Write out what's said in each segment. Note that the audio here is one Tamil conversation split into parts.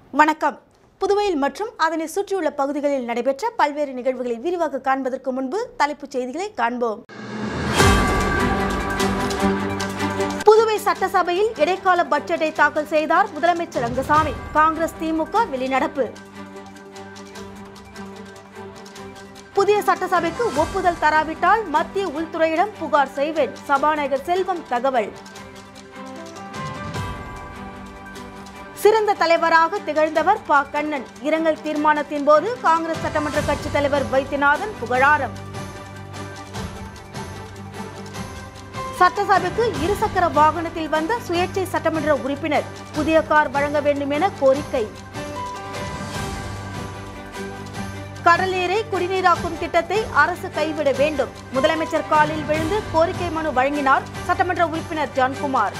வணக்கம் புதுவையில் மற்றும் அதனை சுற்றியுள்ள பகுதிகளில் நடைபெற்ற பல்வேறு நிகழ்வுகளை விரிவாக காண்பதற்கு முன்பு தலைப்புச் செய்திகளை காண்போம் புதுவை சட்டசபையில் இடைக்கால பட்ஜெட்டை தாக்கல் செய்தார் முதலமைச்சர் ரங்கசாமி காங்கிரஸ் திமுக வெளிநடப்பு புதிய சட்டசபைக்கு ஒப்புதல் தராவிட்டால் மத்திய உள்துறையிடம் புகார் செய்வேன் சபாநாயகர் செல்வம் தகவல் சிறந்த தலைவராக திகழ்ந்தவர் ப கண்ணன் இரங்கல் தீர்மானத்தின் போது காங்கிரஸ் சட்டமன்ற கட்சித் தலைவர் வைத்தியநாதன் புகழாரம் சட்டசபைக்கு இருசக்கர வாகனத்தில் வந்த சுயேட்சை சட்டமன்ற உறுப்பினர் புதிய கார் வழங்க வேண்டும் என கோரிக்கை கடல் நீரை குடிநீராக்கும் திட்டத்தை அரசு கைவிட வேண்டும் முதலமைச்சர் காலில் விழுந்து கோரிக்கை மனு வழங்கினார் சட்டமன்ற உறுப்பினர் ஜான்குமார்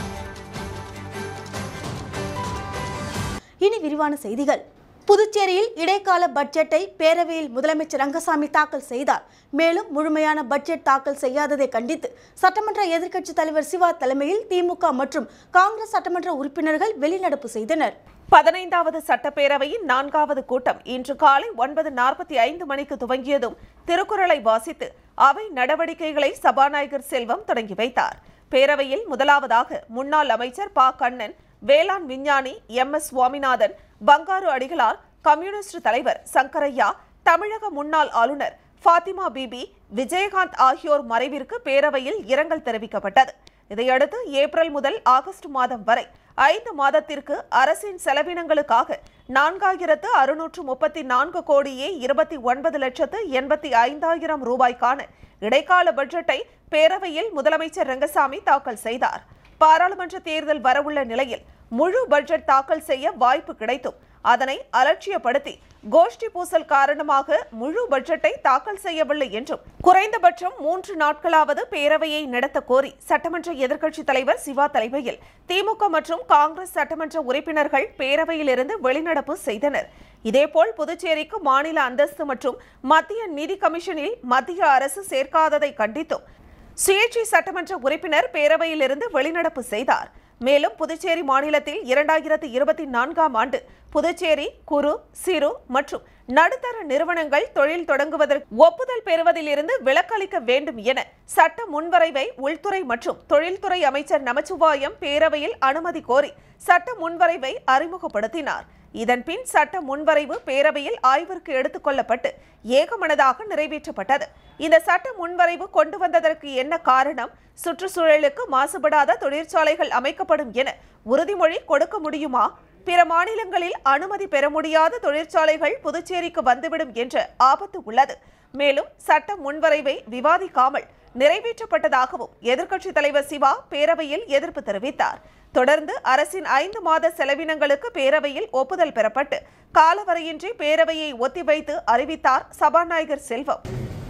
இனி விரிவான செய்திகள் புதுச்சேரியில் இடைக்கால பட்ஜெட்டை பேரவையில் முதலமைச்சர் ரங்கசாமி தாக்கல் செய்தார் மேலும் முழுமையான பட்ஜெட் தாக்கல் செய்யாததை கண்டித்து சட்டமன்ற எதிர்க்கட்சித் தலைவர் சிவா தலைமையில் திமுக மற்றும் காங்கிரஸ் சட்டமன்ற உறுப்பினர்கள் வெளிநடப்பு செய்தனர் பதினைந்தாவது சட்டப்பேரவையின் நான்காவது கூட்டம் இன்று காலை ஒன்பது நாற்பத்தி ஐந்து மணிக்கு துவங்கியதும் திருக்குறளை வாசித்து அவை நடவடிக்கைகளை சபாநாயகர் செல்வம் தொடங்கி வைத்தார் பேரவையில் முதலாவதாக முன்னாள் அமைச்சர் ப கண்ணன் வேளாண் விஞ்ஞானி M S Swaminathan Bangaru Adigalar communist தலைவர் சங்கரையா தமிழக முன்னாள் ஆளுநர் ஃபாத்திமா பிபி விஜயகாந்த் ஆகியோர் மறைவிற்கு பேரவையில் இரங்கல் தெரிவிக்கப்பட்டது இதையடுத்து ஏப்ரல் முதல் ஆகஸ்ட் மாதம் வரை ஐந்து மாதத்திற்கு அரசின் செலவினங்களுக்காக நான்காயிரத்து அறுநூற்று முப்பத்தி நான்கு கோடியே இருபத்தி ஒன்பது லட்சத்து எண்பத்தி ஐந்தாயிரம் ரூபாய்க்கான இடைக்கால பட்ஜெட்டை பேரவையில் முதலமைச்சர் ரங்கசாமி தாக்கல் செய்தார் பாராளுமன்ற தேர்தல் வரவுள்ள நிலையில் முழு பட்ஜெட் தாக்கல் செய்ய வாய்ப்பு கிடைத்தும் அதனை அலட்சியப்படுத்தி கோஷ்டி பூசல் காரணமாக முழு பட்ஜெட்டை தாக்கல் செய்யவில்லை என்றும் குறைந்தபட்சம் மூன்று நாட்களாவது பேரவையை நடத்த கோரி சட்டமன்ற எதிர்க்கட்சித் தலைவர் சிவா தலைமையில் திமுக மற்றும் காங்கிரஸ் சட்டமன்ற உறுப்பினர்கள் பேரவையிலிருந்து வெளிநடப்பு செய்தனர் இதேபோல் புதுச்சேரிக்கு மாநில அந்தஸ்து மற்றும் மத்திய நிதி கமிஷனில் மத்திய அரசு சேர்க்காததை கண்டித்தும் சுயேட்சை சட்டமன்ற உறுப்பினர் பேரவையிலிருந்து வெளிநடப்பு செய்தார் மேலும் புதுச்சேரி மாநிலத்தில் இரண்டாயிரத்து இருபத்தி நான்காம் ஆண்டு புதுச்சேரி குறு சிறு மற்றும் நடுத்தர நிறுவனங்கள் தொழில் தொடங்குவதற்கு ஒப்புதல் பெறுவதிலிருந்து விலக்களிக்க வேண்டும் என சட்ட முன்வரைவை உள்துறை மற்றும் தொழில்துறை அமைச்சர் நமச்சிவாயம் பேரவையில் அனுமதி கோரி சட்ட முன்வரைவை அறிமுகப்படுத்தினார் இதன்பின் சட்ட முன்வரைவு பேரவையில் ஆய்விற்கு எடுத்துக் கொள்ளப்பட்டு ஏகமனதாக நிறைவேற்றப்பட்டது இந்த சட்ட முன்வரைவு கொண்டு வந்ததற்கு என்ன காரணம் சுற்றுச்சூழலுக்கு மாசுபடாத தொழிற்சாலைகள் அமைக்கப்படும் என உறுதிமொழி கொடுக்க முடியுமா பிற மாநிலங்களில் அனுமதி பெற முடியாத தொழிற்சாலைகள் புதுச்சேரிக்கு வந்துவிடும் என்ற ஆபத்து உள்ளது மேலும் சட்ட முன்வரைவை விவாதிக்காமல் நிறைவேற்றப்பட்டதாகவும் எதிர்க்கட்சித் தலைவர் சிவா பேரவையில் எதிர்ப்பு தெரிவித்தார் தொடர்ந்து அரசின் ஐந்து மாத செலவினங்களுக்கு பேரவையில் ஒப்புதல் பெறப்பட்டு காலவரையின்றி பேரவையை ஒத்திவைத்து அறிவித்தார் சபாநாயகர் செல்வம்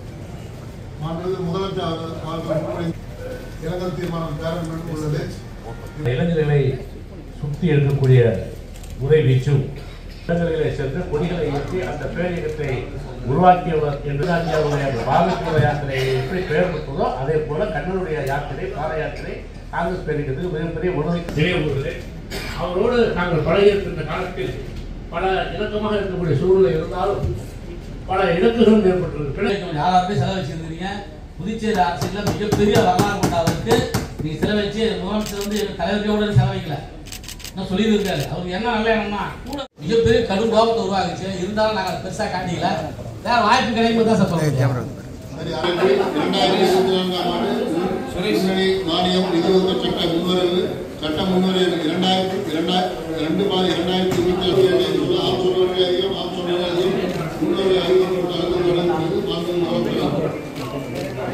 மாண்புமிகு முதலமைச்சர் அவர்கள் இரங்கல் தீர்மானம் பேரவையில் உள்ளது இளைஞர்களை சுற்றி இருக்கக்கூடிய உரை வீச்சும் இளைஞர்களை சென்று கொடிகளை ஏற்றி அந்த பேரியக்கத்தை உருவாக்கியவர் என்று காந்தியாருடைய அந்த பாரதிய யாத்திரை எப்படி பெயர் பெற்றதோ அதே போல கண்ணனுடைய யாத்திரை பாத யாத்திரை காங்கிரஸ் பேரியக்கத்துக்கு மிகப்பெரிய உணவை நினைவுகளே அவரோடு நாங்கள் பழகியிருக்கின்ற காலத்தில் பல இணக்கமாக இருக்கக்கூடிய சூழ்நிலை இருந்தாலும் பல இலக்குகளும் ஏற்பட்டிருக்கிறது கொஞ்சம் யாராருமே செலவழிச்சிருந்தீங்க புதுச்சேரி அரசியல மிகப்பெரிய வரலாறு கொண்டாடுறதுக்கு நீங்க செலவழிச்சு முதலமைச்சர் வந்து எங்க தலைவர்களோட செலவழிக்கல இன்னும் சொல்லியிருக்காரு அவருக்கு என்ன நல்ல எண்ணம்னா கூட மிகப்பெரிய கடும் கோபத்தை உருவாகுச்சு இருந்தாலும் நாங்கள் பெருசா காட்டிக்கல வேற வாய்ப்பு கிடைக்கும் தான் சார் சொல்றோம் சரி அதன்படி இரண்டாயிரத்தி இருபத்தி நான்காம் ஆண்டு முன்னணி மானியம் நிதி ஒதுக்க சட்ட முன்வரைவு சட்ட முன்வரைவு இரண்டாயிரத்தி இரண்டாயிரத்தி இரண்டு பாதி இரண்டாயிரத்தி இருபத்தி அஞ்சு ஆம் சொல்வதை அதிகம் ஆம் சொல்வதை அதிகம் முன்னோரை அதிகம் தொடர்ந்து மாண்புமிகு முதலமைச்சர்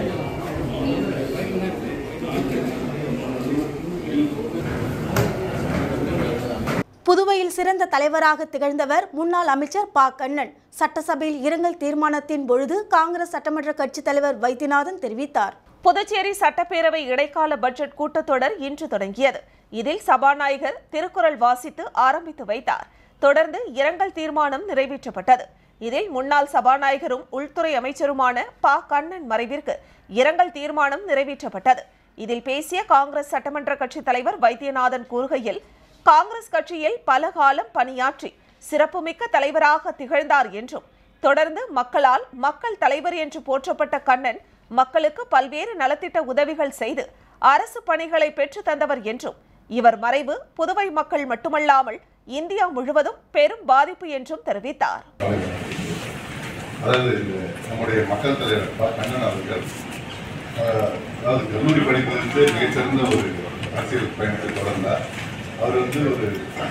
புதுவையில் சிறந்த தலைவராக திகழ்ந்தவர் முன்னாள் அமைச்சர் ப கண்ணன் சட்டசபையில் இரங்கல் தீர்மானத்தின் பொழுது காங்கிரஸ் சட்டமன்ற கட்சித் தலைவர் வைத்தியநாதன் தெரிவித்தார் புதுச்சேரி சட்டப்பேரவை இடைக்கால பட்ஜெட் கூட்டத்தொடர் இன்று தொடங்கியது இதில் சபாநாயகர் திருக்குறள் வாசித்து ஆரம்பித்து வைத்தார் தொடர்ந்து இரங்கல் தீர்மானம் நிறைவேற்றப்பட்டது இதில் முன்னாள் சபாநாயகரும் உள்துறை அமைச்சருமான ப கண்ணன் மறைவிற்கு இரங்கல் தீர்மானம் நிறைவேற்றப்பட்டது இதில் பேசிய காங்கிரஸ் சட்டமன்ற கட்சித் தலைவர் வைத்தியநாதன் கூறுகையில் காங்கிரஸ் கட்சியில் பல காலம் பணியாற்றி சிறப்புமிக்க தலைவராக திகழ்ந்தார் என்றும் தொடர்ந்து மக்களால் மக்கள் தலைவர் என்று போற்றப்பட்ட கண்ணன் மக்களுக்கு பல்வேறு நலத்திட்ட உதவிகள் செய்து அரசு பணிகளை பெற்று தந்தவர் என்றும் இவர் மறைவு புதுவை மக்கள் மட்டுமல்லாமல் இந்தியா முழுவதும் பெரும் பாதிப்பு என்றும் தெரிவித்தார் அதாவது இந்த நம்முடைய மக்கள் தலைவர் ப. கண்ணன் அவர்கள் அஹ், அதாவது கல்லூரி படிப்பதற்கு மிகச்சிறந்த ஒரு அரசியல் பயணத்தை தொடர்ந்தார் அவர் வந்து ஒரு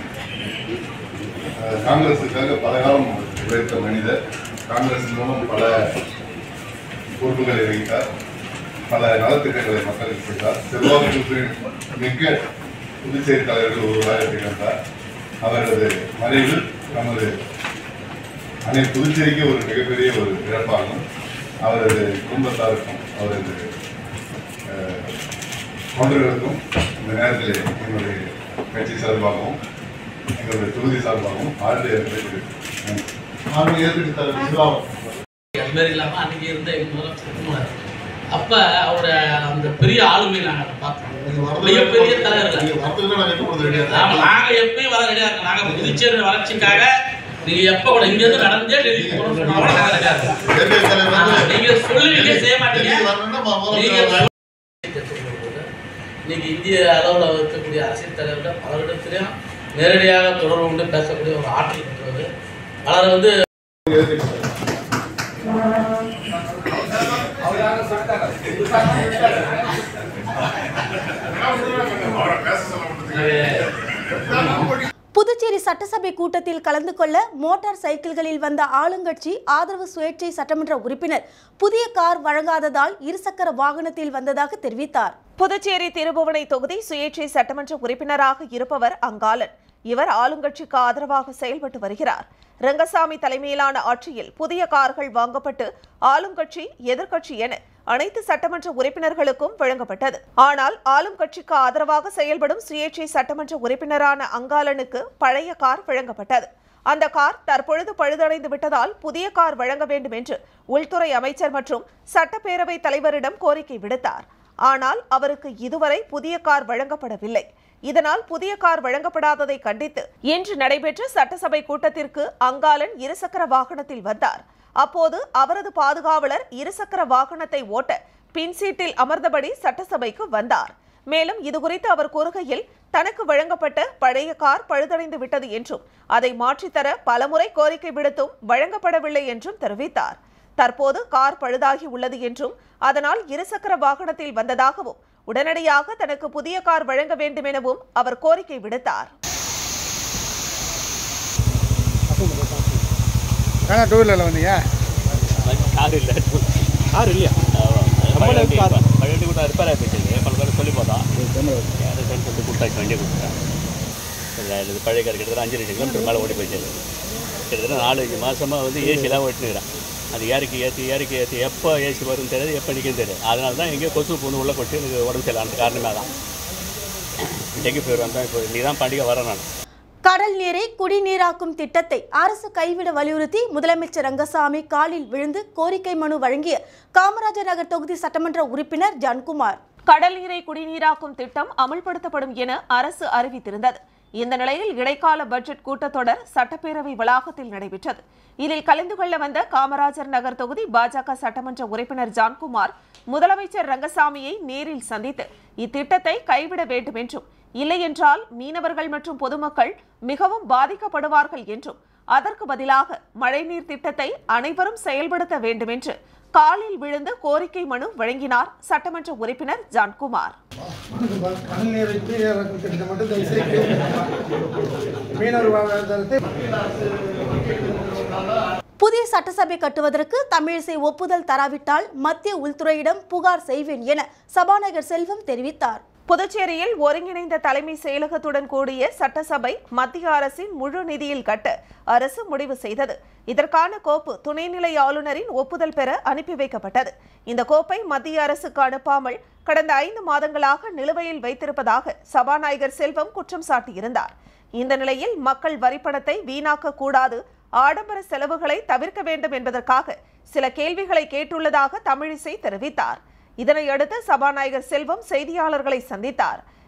அஹ், காங்கிரஸுக்காக பல காலம் உழைத்த மனிதர் காங்கிரஸ் மூலம் பல பொறுப்புகளை வகித்தார் பல நலத்திட்டங்களை மக்களுக்கு செய்தார் செல்வாக்கு மிக்க புதுச்சேரி தலைவர்கள் ஒருவராக திகழ்ந்தார் அவரது மறைவில் நமது அன்னை புதுச்சேரிக்கு ஒரு மிகப்பெரிய ஒரு இழப்பாகும் அவரது குடும்பத்தாருக்கும் அவரது அஹ், தொண்டர்களுக்கும் இந்த நேரத்தில் எங்களுடைய கட்சி சார்பாகவும் எங்களுடைய தொகுதி சார்பாகவும் ஆழ்ந்த ஏற்பட்டு அவர்கள் ஏற்படுத்தி தர நிர்வாகம் அது மாதிரி இல்லாமல் அன்னைக்கு இருந்த எங்கள் முதலமைச்சர் குமார் அப்போ அவரோட அந்த பெரிய ஆளுமை நாங்கள் பார்த்தோம் மிகப்பெரிய தலைவர்கள் நீங்க வரதுக்கு நான் கட்டுப்படுத்த கிடையாது ஆமா நாங்க எப்பயும் வர ரெடியா இருக்கோம் நாங்க புதுச்சேரி வளர்ச்சிக்காக நீங்க எப்ப கூட இங்க இருந்து நடந்தே டெல்லிக்கு போகணும்னு சொன்னா கூட நாங்க ரெடியா இருக்கோம் தேசிய தலைவர் ஆமா, வந்து நீங்க சொல்லுவீங்க செய்ய மாட்டீங்க டெல்லிக்கு வரணும்னா ம- நீங்க முதலமைச்சர் இன்னைக்கு இந்திய அளவில் இருக்கக்கூடிய அரசியல் தலைவர்கள் பலரிடத்திலையும் நேரடியாக தொடர்பு கொண்டு பேசக்கூடிய ஒரு ஆற்றல் பெற்றவர் பலரை வந்து புதுச்சேரி சட்டசபை கூட்டத்தில் கலந்து கொள்ள மோட்டார் சைக்கிள்களில் வந்த ஆளுங்கட்சி ஆதரவு சுயேட்சை சட்டமன்ற உறுப்பினர் புதிய கார் வழங்காததால் இருசக்கர வாகனத்தில் வந்ததாக தெரிவித்தார் புதுச்சேரி திருபுவனை தொகுதி சுயேட்சை சட்டமன்ற உறுப்பினராக இருப்பவர் அங்காளன் இவர் ஆளுங்கட்சிக்கு ஆதரவாக செயல்பட்டு வருகிறார் ரங்கசாமி தலைமையிலான ஆட்சியில் புதிய கார்கள் வாங்கப்பட்டு ஆளுங்கட்சி எதிர்க்கட்சி என அனைத்து சட்டமன்ற உறுப்பினர்களுக்கும் வழங்கப்பட்டது ஆனால் ஆளும் கட்சிக்கு ஆதரவாக செயல்படும் சுயேட்சை சட்டமன்ற உறுப்பினரான அங்காளனுக்கு பழைய கார் வழங்கப்பட்டது அந்த கார் தற்பொழுது பழுதடைந்து விட்டதால் புதிய கார் வழங்க வேண்டும் என்று உள்துறை அமைச்சர் மற்றும் சட்டப்பேரவை தலைவரிடம் கோரிக்கை விடுத்தார் ஆனால் அவருக்கு இதுவரை புதிய கார் வழங்கப்படவில்லை இதனால் புதிய கார் வழங்கப்படாததை கண்டித்து இன்று நடைபெற்ற சட்டசபை கூட்டத்திற்கு அங்காளன் இருசக்கர வாகனத்தில் வந்தார் அப்போது அவரது பாதுகாவலர் இருசக்கர வாகனத்தை ஓட்ட பின் சீட்டில் அமர்ந்தபடி சட்டசபைக்கு வந்தார் மேலும் இதுகுறித்து அவர் கூறுகையில் தனக்கு வழங்கப்பட்ட பழைய கார் பழுதடைந்து விட்டது என்றும் அதை மாற்றித்தர பலமுறை கோரிக்கை விடுத்தும் வழங்கப்படவில்லை என்றும் தெரிவித்தார் தற்போது கார் பழுதாகி உள்ளது என்றும் அதனால் இருசக்கர வாகனத்தில் வந்ததாகவும் உடனடியாக தனக்கு புதிய கார் வழங்க வேண்டும் எனவும் அவர் கோரிக்கை விடுத்தார் ஏன்னா டூ வீலரில் வந்தீங்க கார் இல்லை கார் இல்லையா பழைய கூட ரிப்பேர் ஆகி போயிட்டு பல பேர் சொல்லி போதா யாரும் சொல்லி கொடுத்தாச்சு வண்டியை கொடுத்துட்டேன் இல்லை இது பழைய கார் கிட்டத்தட்ட அஞ்சு ரெண்டு கிலோமீட்டர் மேலே ஓடி போயிட்டு கிட்டத்தட்ட நாலு அஞ்சு மாதமாக வந்து ஏசிலாம் ஓட்டினுக்கிறேன் அது ஏறிக்கு ஏற்றி ஏறிக்கு ஏற்றி எப்போ ஏசி வரும்னு தெரியாது எப்போ நிற்கும் தெரியாது அதனால தான் எங்கேயோ கொசு பூந்து உள்ளே கொட்டி எனக்கு உடம்பு சரியில்லை அந்த காரணமே தான் டெங்கு ஃபீவர் வந்தால் இப்போ நீ தான் பண்டிகை வரேன் நான் கடல் நீரை குடிநீராக்கும் திட்டத்தை அரசு கைவிட வலியுறுத்தி முதலமைச்சர் ரங்கசாமி காலில் விழுந்து கோரிக்கை மனு வழங்கிய காமராஜர் நகர் தொகுதி சட்டமன்ற உறுப்பினர் ஜான்குமார் கடல் நீரை குடிநீராக்கும் திட்டம் அமல்படுத்தப்படும் என அரசு அறிவித்திருந்தது இந்த நிலையில் இடைக்கால பட்ஜெட் கூட்டத்தொடர் சட்டப்பேரவை வளாகத்தில் நடைபெற்றது இதில் கலந்து கொள்ள வந்த காமராஜர் நகர் தொகுதி பாஜக சட்டமன்ற உறுப்பினர் ஜான்குமார் முதலமைச்சர் ரங்கசாமியை நேரில் சந்தித்து இத்திட்டத்தை கைவிட வேண்டும் என்றும் இல்லையென்றால் மீனவர்கள் மற்றும் பொதுமக்கள் மிகவும் பாதிக்கப்படுவார்கள் என்றும் அதற்கு பதிலாக மழைநீர் திட்டத்தை அனைவரும் செயல்படுத்த வேண்டும் என்று காலில் விழுந்து கோரிக்கை மனு வழங்கினார் சட்டமன்ற உறுப்பினர் ஜான்குமார் கடல் நீரை குடிநீராக்கும் திட்டத்தை மட்டும் தயவு செய்து மீனவர் வாழ்வாதாரத்தை புதிய சட்டசபை கட்டுவதற்கு தமிழிசை ஒப்புதல் தராவிட்டால் மத்திய உள்துறையிடம் புகார் செய்வேன் என சபாநாயகர் செல்வம் தெரிவித்தார் புதுச்சேரியில் ஒருங்கிணைந்த தலைமை செயலகத்துடன் கூடிய சட்டசபை மத்திய அரசின் முழு நிதியில் கட்ட அரசு முடிவு செய்தது இதற்கான கோப்பு துணைநிலை ஆளுநரின் ஒப்புதல் பெற அனுப்பி வைக்கப்பட்டது இந்த கோப்பை மத்திய அரசுக்கு அனுப்பாமல் கடந்த ஐந்து மாதங்களாக நிலுவையில் வைத்திருப்பதாக சபாநாயகர் செல்வம் குற்றம் சாட்டியிருந்தார் இந்த நிலையில் மக்கள் வரிப்பணத்தை வீணாக்க கூடாது ஆடம்பர செலவுகளை தவிர்க்க வேண்டும் என்பதற்காக சில கேள்விகளை கேட்டுள்ளதாக தமிழிசை தெரிவித்தார் இதனையடுத்து சபாநாயகர் செல்வம் செய்தியாளர்களை சந்தித்தார்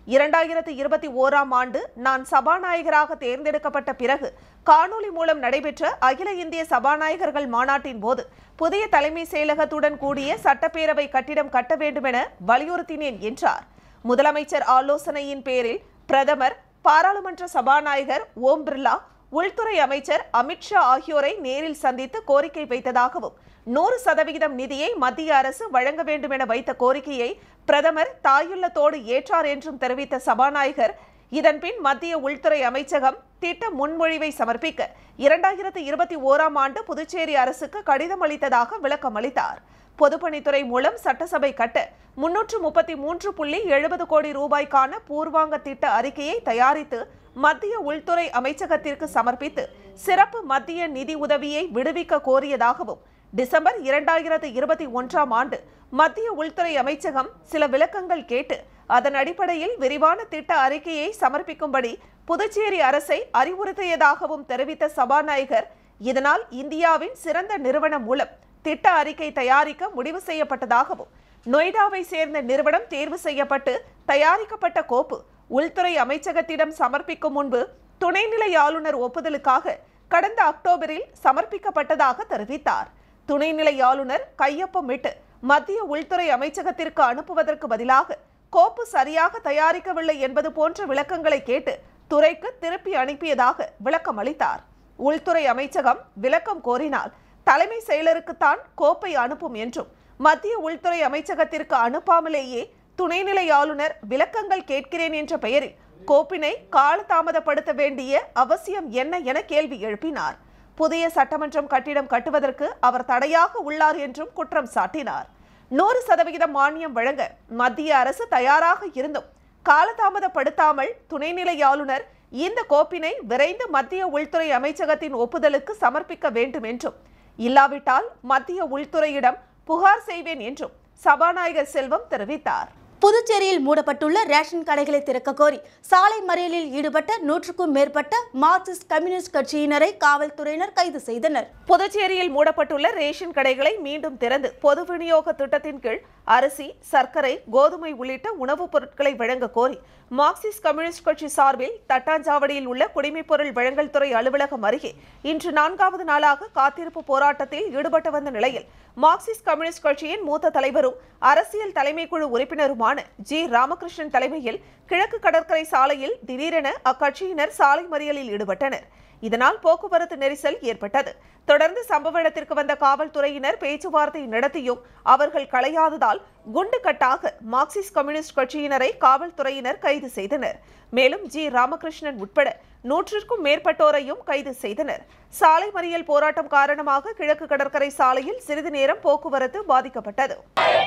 இரண்டாயிரத்து இருபத்தி ஓராம் ஆண்டு நான் சபாநாயகராக தேர்ந்தெடுக்கப்பட்ட பிறகு காணொலி மூலம் நடைபெற்ற அகில இந்திய சபாநாயகர்கள் மாநாட்டின் போது புதிய தலைமை செயலகத்துடன் கூடிய சட்டப்பேரவை கட்டிடம் கட்ட வேண்டுமென வலியுறுத்தினேன் என்றார் முதலமைச்சர் ஆலோசனையின் பேரில் பிரதமர் பாராளுமன்ற சபாநாயகர் ஓம் பிர்லா உள்துறை அமைச்சர் அமித்ஷா ஆகியோரை நேரில் சந்தித்து கோரிக்கை வைத்ததாகவும் நூறு சதவிகிதம் நிதியை மத்திய அரசு வழங்க வேண்டும் என வைத்த கோரிக்கையை பிரதமர் தாயுள்ளத்தோடு ஏற்றார் என்றும் தெரிவித்த சபாநாயகர் இதன்பின் மத்திய உள்துறை அமைச்சகம் திட்ட முன்மொழிவை சமர்ப்பிக்க இரண்டாயிரத்து இருபத்தி ஓராம் ஆண்டு புதுச்சேரி அரசுக்கு கடிதம் அளித்ததாக விளக்கம் அளித்தார் பொதுப்பணித்துறை மூலம் சட்டசபை கட்ட முன்னூற்று முப்பத்தி மூன்று புள்ளி எழுபது கோடி ரூபாய்க்கான பூர்வாங்க திட்ட அறிக்கையை தயாரித்து மத்திய உள்துறை அமைச்சகத்திற்கு சமர்ப்பித்து சிறப்பு மத்திய நிதி உதவியை விடுவிக்க கோரியதாகவும் டிசம்பர் இரண்டாயிரத்து இருபத்தி ஒன்றாம் ஆண்டு மத்திய உள்துறை அமைச்சகம் சில விளக்கங்கள் கேட்டு அதன் அடிப்படையில் விரிவான திட்ட அறிக்கையை சமர்ப்பிக்கும்படி புதுச்சேரி அரசை அறிவுறுத்தியதாகவும் தெரிவித்த சபாநாயகர் இதனால் இந்தியாவின் சிறந்த நிறுவனம் மூலம் திட்ட அறிக்கை தயாரிக்க முடிவு செய்யப்பட்டதாகவும் நொய்டாவை சேர்ந்த நிறுவனம் தேர்வு செய்யப்பட்டு தயாரிக்கப்பட்ட கோப்பு உள்துறை அமைச்சகத்திடம் சமர்ப்பிக்கும் முன்பு துணைநிலை ஆளுநர் ஒப்புதலுக்காக கடந்த அக்டோபரில் சமர்ப்பிக்கப்பட்டதாக தெரிவித்தார் துணைநிலை ஆளுநர் கையொப்பமிட்டு மத்திய உள்துறை அமைச்சகத்திற்கு அனுப்புவதற்கு பதிலாக கோப்பு சரியாக தயாரிக்கவில்லை என்பது போன்ற விளக்கங்களை கேட்டு துறைக்கு திருப்பி அனுப்பியதாக விளக்கம் அளித்தார் உள்துறை அமைச்சகம் விளக்கம் கோரினால் தலைமை செயலருக்குத்தான் கோப்பை அனுப்பும் என்றும் மத்திய உள்துறை அமைச்சகத்திற்கு அனுப்பாமலேயே துணைநிலை ஆளுநர் விளக்கங்கள் கேட்கிறேன் என்ற பெயரில் கோப்பினை காலதாமதப்படுத்த வேண்டிய அவசியம் என்ன என கேள்வி எழுப்பினார் புதிய சட்டமன்றம் கட்டிடம் கட்டுவதற்கு அவர் தடையாக உள்ளார் என்றும் குற்றம் சாட்டினார் நூறு சதவிகிதம் மானியம் வழங்க மத்திய அரசு தயாராக இருந்தும் காலதாமதப்படுத்தாமல் துணைநிலை ஆளுநர் இந்த கோப்பினை விரைந்து மத்திய உள்துறை அமைச்சகத்தின் ஒப்புதலுக்கு சமர்ப்பிக்க வேண்டும் என்றும் இல்லாவிட்டால் மத்திய உள்துறையிடம் புகார் செய்வேன் என்றும் சபாநாயகர் செல்வம் தெரிவித்தார் புதுச்சேரியில் மூடப்பட்டுள்ள ரேஷன் கடைகளை திறக்க கோரி சாலை மறியலில் ஈடுபட்ட நூற்றுக்கும் மேற்பட்ட மார்க்சிஸ்ட் கம்யூனிஸ்ட் கட்சியினரை காவல்துறையினர் கைது செய்தனர் புதுச்சேரியில் மூடப்பட்டுள்ள ரேஷன் கடைகளை மீண்டும் திறந்து பொது விநியோக திட்டத்தின் கீழ் அரிசி சர்க்கரை கோதுமை உள்ளிட்ட உணவுப் பொருட்களை வழங்க கோரி மார்க்சிஸ்ட் கம்யூனிஸ்ட் கட்சி சார்பில் தட்டாஞ்சாவடியில் உள்ள குடிமைப்பொருள் வழங்கல் துறை அலுவலகம் அருகே இன்று நான்காவது நாளாக காத்திருப்பு போராட்டத்தில் ஈடுபட்டு வந்த நிலையில் மார்க்சிஸ்ட் கம்யூனிஸ்ட் கட்சியின் மூத்த தலைவரும் அரசியல் தலைமைக்குழு உறுப்பினருமான ஜி ராமகிருஷ்ணன் தலைமையில் கிழக்கு கடற்கரை சாலையில் திடீரென அக்கட்சியினர் சாலை மறியலில் ஈடுபட்டனர் இதனால் போக்குவரத்து நெரிசல் ஏற்பட்டது தொடர்ந்து சம்பவ இடத்திற்கு வந்த காவல்துறையினர் பேச்சுவார்த்தை நடத்தியும் அவர்கள் களையாததால் குண்டு கட்டாக மார்க்சிஸ்ட் கம்யூனிஸ்ட் கட்சியினரை காவல்துறையினர் கைது செய்தனர் மேலும் ஜி ராமகிருஷ்ணன் உட்பட நூற்றிற்கும் மேற்பட்டோரையும் கைது செய்தனர் சாலை மறியல் போராட்டம் காரணமாக கிழக்கு கடற்கரை சாலையில் சிறிது நேரம் போக்குவரத்து பாதிக்கப்பட்டது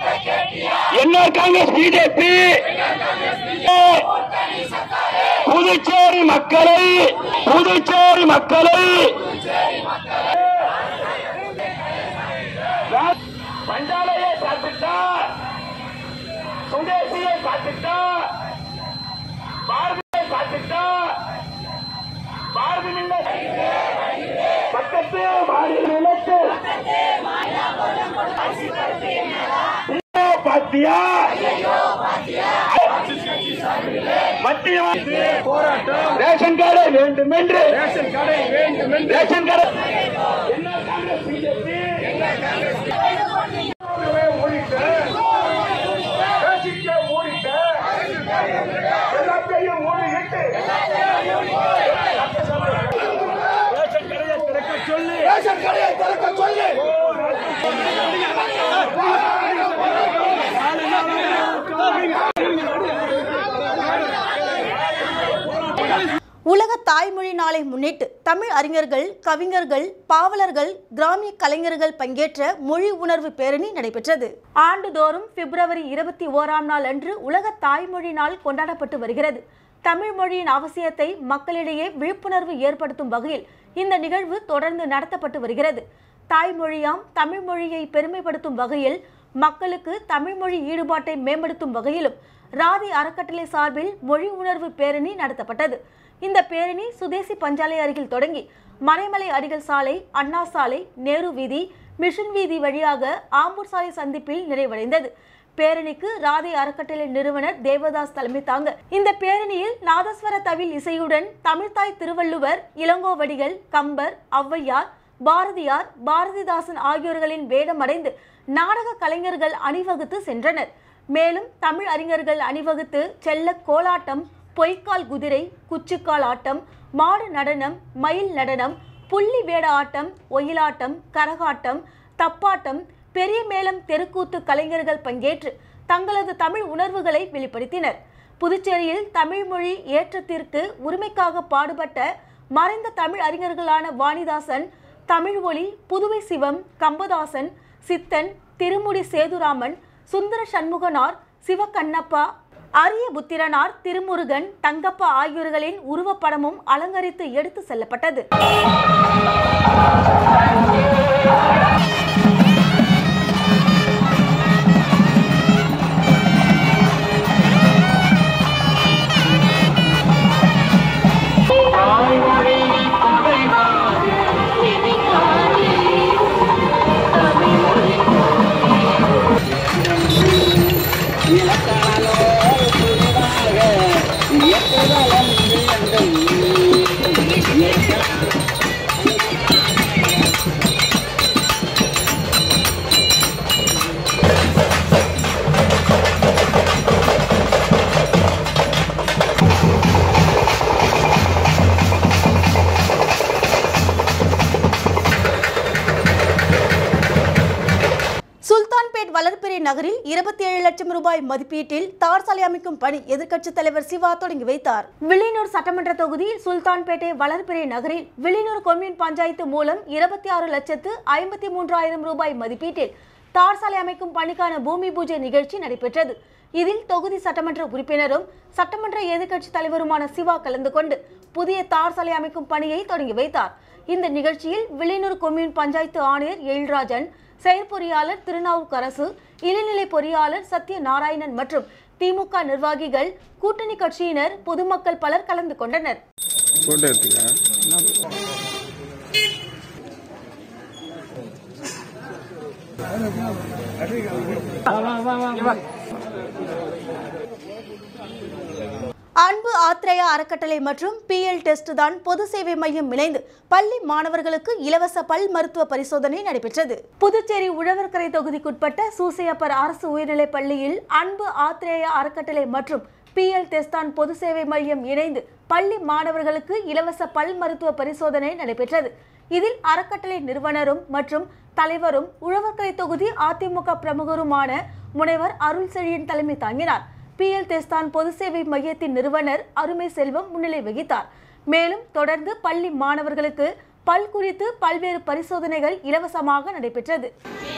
என்ஆர் காங்கிரஸ் பிஜேபி புதுச்சேரி மக்களை புதுச்சேரி மக்களை பண்டாலையை காத்துட்டா சுதேசியை காத்துட்டா பாரதியை காத்துட்டா பாரதி மில்லை பக்கத்து மாநில நிலத்து பாத்தியா மத்திய போராட்டம் ரேஷன் கடை வேண்டும் என்று ரேஷன் கடை வேண்டும் என்று ரேஷன் கடை என்ன காங்கிரஸ் பிஜேபி மூடிட்டு ரேஷிக்க மூடிட்டு எல்லாத்தையும் மூடிட்டு ரேஷன் கடையை திறக்க சொல்லி ரேஷன் கடையை திறக்க சொல்லி உலக தாய்மொழி நாளை முன்னிட்டு தமிழ் அறிஞர்கள் கவிஞர்கள் பாவலர்கள் கிராமிய கலைஞர்கள் பங்கேற்ற மொழி உணர்வு பேரணி நடைபெற்றது ஆண்டுதோறும் பிப்ரவரி இருபத்தி ஓராம் நாள் அன்று உலக தாய்மொழி நாள் கொண்டாடப்பட்டு வருகிறது தமிழ் மொழியின் அவசியத்தை மக்களிடையே விழிப்புணர்வு ஏற்படுத்தும் வகையில் இந்த நிகழ்வு தொடர்ந்து நடத்தப்பட்டு வருகிறது தாய்மொழியாம் தமிழ் மொழியை பெருமைப்படுத்தும் வகையில் மக்களுக்கு தமிழ் மொழி ஈடுபாட்டை மேம்படுத்தும் வகையிலும் ராதி அறக்கட்டளை சார்பில் மொழி உணர்வு பேரணி நடத்தப்பட்டது இந்த பேரணி சுதேசி பஞ்சாலை அருகில் தொடங்கி மறைமலை அடிகள் சாலை அண்ணா சாலை நேரு வீதி மிஷன் வீதி வழியாக ஆம்பூர் சாலை சந்திப்பில் நிறைவடைந்தது பேரணிக்கு ராதை அறக்கட்டளை நிறுவனர் தேவதாஸ் தலைமை தாங்க இந்த பேரணியில் நாதஸ்வர தவில் இசையுடன் தமிழ்தாய் திருவள்ளுவர் இளங்கோவடிகள் கம்பர் ஔவையார் பாரதியார் பாரதிதாசன் ஆகியோர்களின் வேடமடைந்து நாடக கலைஞர்கள் அணிவகுத்து சென்றனர் மேலும் தமிழ் அறிஞர்கள் அணிவகுத்து செல்ல கோலாட்டம் பொய்க்கால் குதிரை குச்சிக்கால் ஆட்டம் மாடு நடனம் மயில் நடனம் புள்ளி வேட ஆட்டம் ஒயிலாட்டம் கரகாட்டம் தப்பாட்டம் பெரிய மேளம் தெருக்கூத்து கலைஞர்கள் பங்கேற்று தங்களது தமிழ் உணர்வுகளை வெளிப்படுத்தினர் புதுச்சேரியில் தமிழ் மொழி ஏற்றத்திற்கு உரிமைக்காக பாடுபட்ட மறைந்த தமிழ் அறிஞர்களான வாணிதாசன் தமிழ் ஒளி புதுவை சிவம் கம்பதாசன் சித்தன் திருமுடி சேதுராமன் சுந்தர சண்முகனார் சிவகண்ணப்பா அரிய புத்திரனார் திருமுருகன் தங்கப்பா ஆகியோர்களின் உருவப்படமும் அலங்கரித்து எடுத்து செல்லப்பட்டது சுல்தான்பேட் வளர்பிறை நகரில் இருபத்தி ஏழு லட்சம் ரூபாய் மதிப்பீட்டில் தார் சாலை அமைக்கும் பணி எதிர்க்கட்சித் தலைவர் சிவா தொடங்கி வைத்தார் வில்லியனூர் சட்டமன்ற தொகுதியில் சுல்தான்பேட்டை வளர்பிறை நகரில் வில்லியனூர் கொம்யூன் பஞ்சாயத்து மூலம் இருபத்தி ஆறு லட்சத்து ஐம்பத்தி மூன்றாயிரம் ரூபாய் மதிப்பீட்டில் தார் சாலை அமைக்கும் பணிக்கான பூமி பூஜை நிகழ்ச்சி நடைபெற்றது இதில் தொகுதி சட்டமன்ற உறுப்பினரும் சட்டமன்ற எதிர்க்கட்சித் தலைவருமான சிவா கலந்து கொண்டு புதிய தார் சாலை அமைக்கும் பணியை தொடங்கி வைத்தார் இந்த நிகழ்ச்சியில் வில்லியனூர் கொம்யூன் பஞ்சாயத்து ஆணையர் எழில்ராஜன் செயற்பொறியாளர் திருநாவுக்கரசு இளநிலை பொறியாளர் சத்யநாராயணன் மற்றும் திமுக நிர்வாகிகள் கூட்டணி கட்சியினர் பொதுமக்கள் பலர் கலந்து கொண்டனர் அன்பு ஆத்ரேயா அறக்கட்டளை மற்றும் பிஎல் டெஸ்ட் தான் பொது சேவை மையம் இணைந்து பள்ளி மாணவர்களுக்கு இலவச பல் மருத்துவ பரிசோதனை நடைபெற்றது புதுச்சேரி உழவர்கரை தொகுதிக்குட்பட்ட சூசையப்பர் அரசு உயர்நிலைப் பள்ளியில் அன்பு ஆத்ரேயா அறக்கட்டளை மற்றும் பிஎல் டெஸ்தான் பொது சேவை மையம் இணைந்து பள்ளி மாணவர்களுக்கு இலவச பல் மருத்துவ பரிசோதனை நடைபெற்றது இதில் அறக்கட்டளை நிறுவனரும் மற்றும் தலைவரும் உழவர்கரை தொகுதி அதிமுக பிரமுகருமான முனைவர் அருள் செழியன் தலைமை தாங்கினார் பிஎல் தெஸ்தான் பொது சேவை மையத்தின் நிறுவனர் அருமை செல்வம் முன்னிலை வகித்தார் மேலும் தொடர்ந்து பள்ளி மாணவர்களுக்கு பல் குறித்து பல்வேறு பரிசோதனைகள் இலவசமாக நடைபெற்றது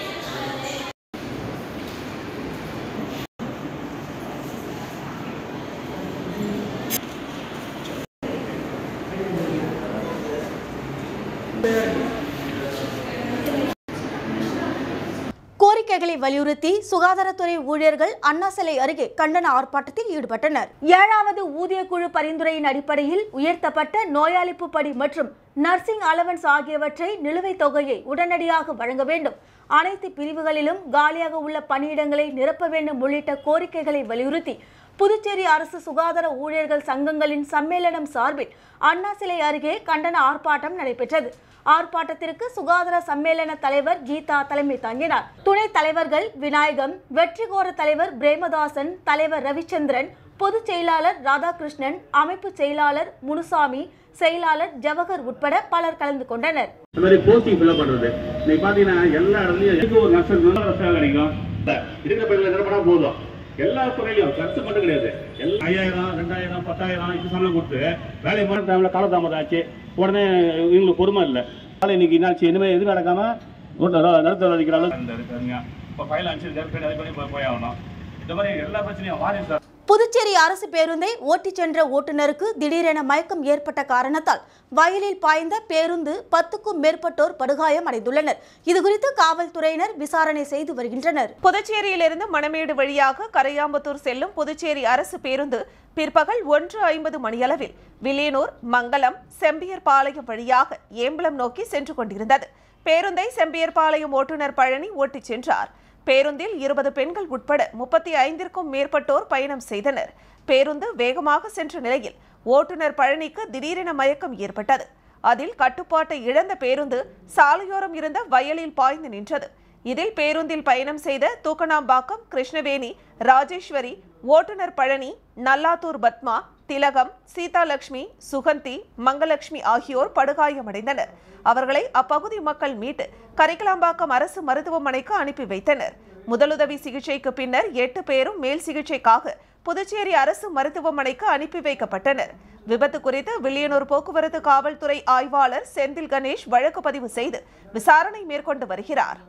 கோரிக்கைகளை வலியுறுத்தி சுகாதாரத்துறை ஊழியர்கள் அண்ணா சிலை அருகே கண்டன ஆர்ப்பாட்டத்தில் ஈடுபட்டனர் ஏழாவது ஊதிய குழு பரிந்துரையின் அடிப்படையில் உயர்த்தப்பட்ட நோயாளிப்பு படி மற்றும் நர்சிங் அலவன்ஸ் ஆகியவற்றை நிலுவைத் தொகையை உடனடியாக வழங்க வேண்டும் அனைத்து பிரிவுகளிலும் காலியாக உள்ள பணியிடங்களை நிரப்ப வேண்டும் உள்ளிட்ட கோரிக்கைகளை வலியுறுத்தி புதுச்சேரி அரசு சுகாதார ஊழியர்கள் சங்கங்களின் சம்மேளனம் சார்பில் அண்ணா சிலை அருகே கண்டன ஆர்ப்பாட்டம் நடைபெற்றது ஆர்ப்பாட்டத்திற்கு சுகாதார சம்மேளன தலைவர் கீதா தலைமை தாங்கினார் துணைத் தலைவர்கள் விநாயகம் வெற்றிகோர தலைவர் பிரேமதாசன் தலைவர் ரவிச்சந்திரன் பொதுச் செயலாளர் ராதாகிருஷ்ணன் அமைப்பு செயலாளர் முனுசாமி செயலாளர் ஜவஹர் உட்பட பலர் கலந்து கொண்டனர் இந்த மாதிரி போஸ்டிங் ஃபில்அப் பண்றது இன்னைக்கு பாத்தீங்கன்னா எல்லா இடத்துலயும் எதுக்கு ஒரு நர்ஸ் நல்ல சேவை கிடைக்கும் இருக்கிற பயில நிரப்பினா போதும் எல்லா துறையிலும் கருத்து மட்டும் கிடையாது எல்லா ஐயாயிரம் ரெண்டாயிரம் பத்தாயிரம் இது சம்பளம் கொடுத்து வேலை மாற்ற டைம்ல காலதாமதம் ஆச்சு உடனே இவங்களுக்கு பொறுமை இல்லை வேலை இன்னைக்கு என்னாச்சு இனிமேல் எது நடக்காம நடத்த அடிக்கிற அளவுக்கு இருக்காங்க இப்போ ஃபைல் அனுப்பிச்சிருக்காரு அதை பண்ணி போய் ஆகணும் இந்த மாதிரி எல்லா பிரச்சனையும் வாரிசு புதுச்சேரி அரசு பேருந்தை ஓட்டிச் சென்ற ஓட்டுநருக்கு திடீரென மயக்கம் ஏற்பட்ட காரணத்தால் வயலில் பாய்ந்த பேருந்து பத்துக்கும் மேற்பட்டோர் படுகாயம் அடைந்துள்ளனர் இதுகுறித்து காவல்துறையினர் விசாரணை செய்து வருகின்றனர் புதுச்சேரியிலிருந்து மணமேடு வழியாக கரையாம்பத்தூர் செல்லும் புதுச்சேரி அரசு பேருந்து பிற்பகல் ஒன்று ஐம்பது மணியளவில் வில்லியனூர் மங்கலம் செம்பியர்பாளையம் வழியாக ஏம்பலம் நோக்கி சென்று கொண்டிருந்தது பேருந்தை செம்பியர்பாளையம் ஓட்டுநர் பழனி ஓட்டிச் சென்றார் பேருந்தில் இருபது பெண்கள் உட்பட முப்பத்தி ஐந்திற்கும் மேற்பட்டோர் பயணம் செய்தனர் பேருந்து வேகமாக சென்ற நிலையில் ஓட்டுநர் பழனிக்கு திடீரென மயக்கம் ஏற்பட்டது அதில் கட்டுப்பாட்டை இழந்த பேருந்து சாலையோரம் இருந்த வயலில் பாய்ந்து நின்றது இதில் பேருந்தில் பயணம் செய்த தூக்கணாம்பாக்கம் கிருஷ்ணவேணி ராஜேஸ்வரி ஓட்டுநர் பழனி நல்லாத்தூர் பத்மா திலகம் சீதாலட்சுமி சுகந்தி மங்கலட்சுமி ஆகியோர் படுகாயமடைந்தனர் அவர்களை அப்பகுதி மக்கள் மீட்டு கரிக்கலாம்பாக்கம் அரசு மருத்துவமனைக்கு அனுப்பி வைத்தனர் முதலுதவி சிகிச்சைக்கு பின்னர் எட்டு பேரும் மேல் சிகிச்சைக்காக புதுச்சேரி அரசு மருத்துவமனைக்கு அனுப்பி வைக்கப்பட்டனர் விபத்து குறித்து வில்லியனூர் போக்குவரத்து காவல்துறை ஆய்வாளர் செந்தில் கணேஷ் வழக்கு பதிவு செய்து விசாரணை மேற்கொண்டு வருகிறார்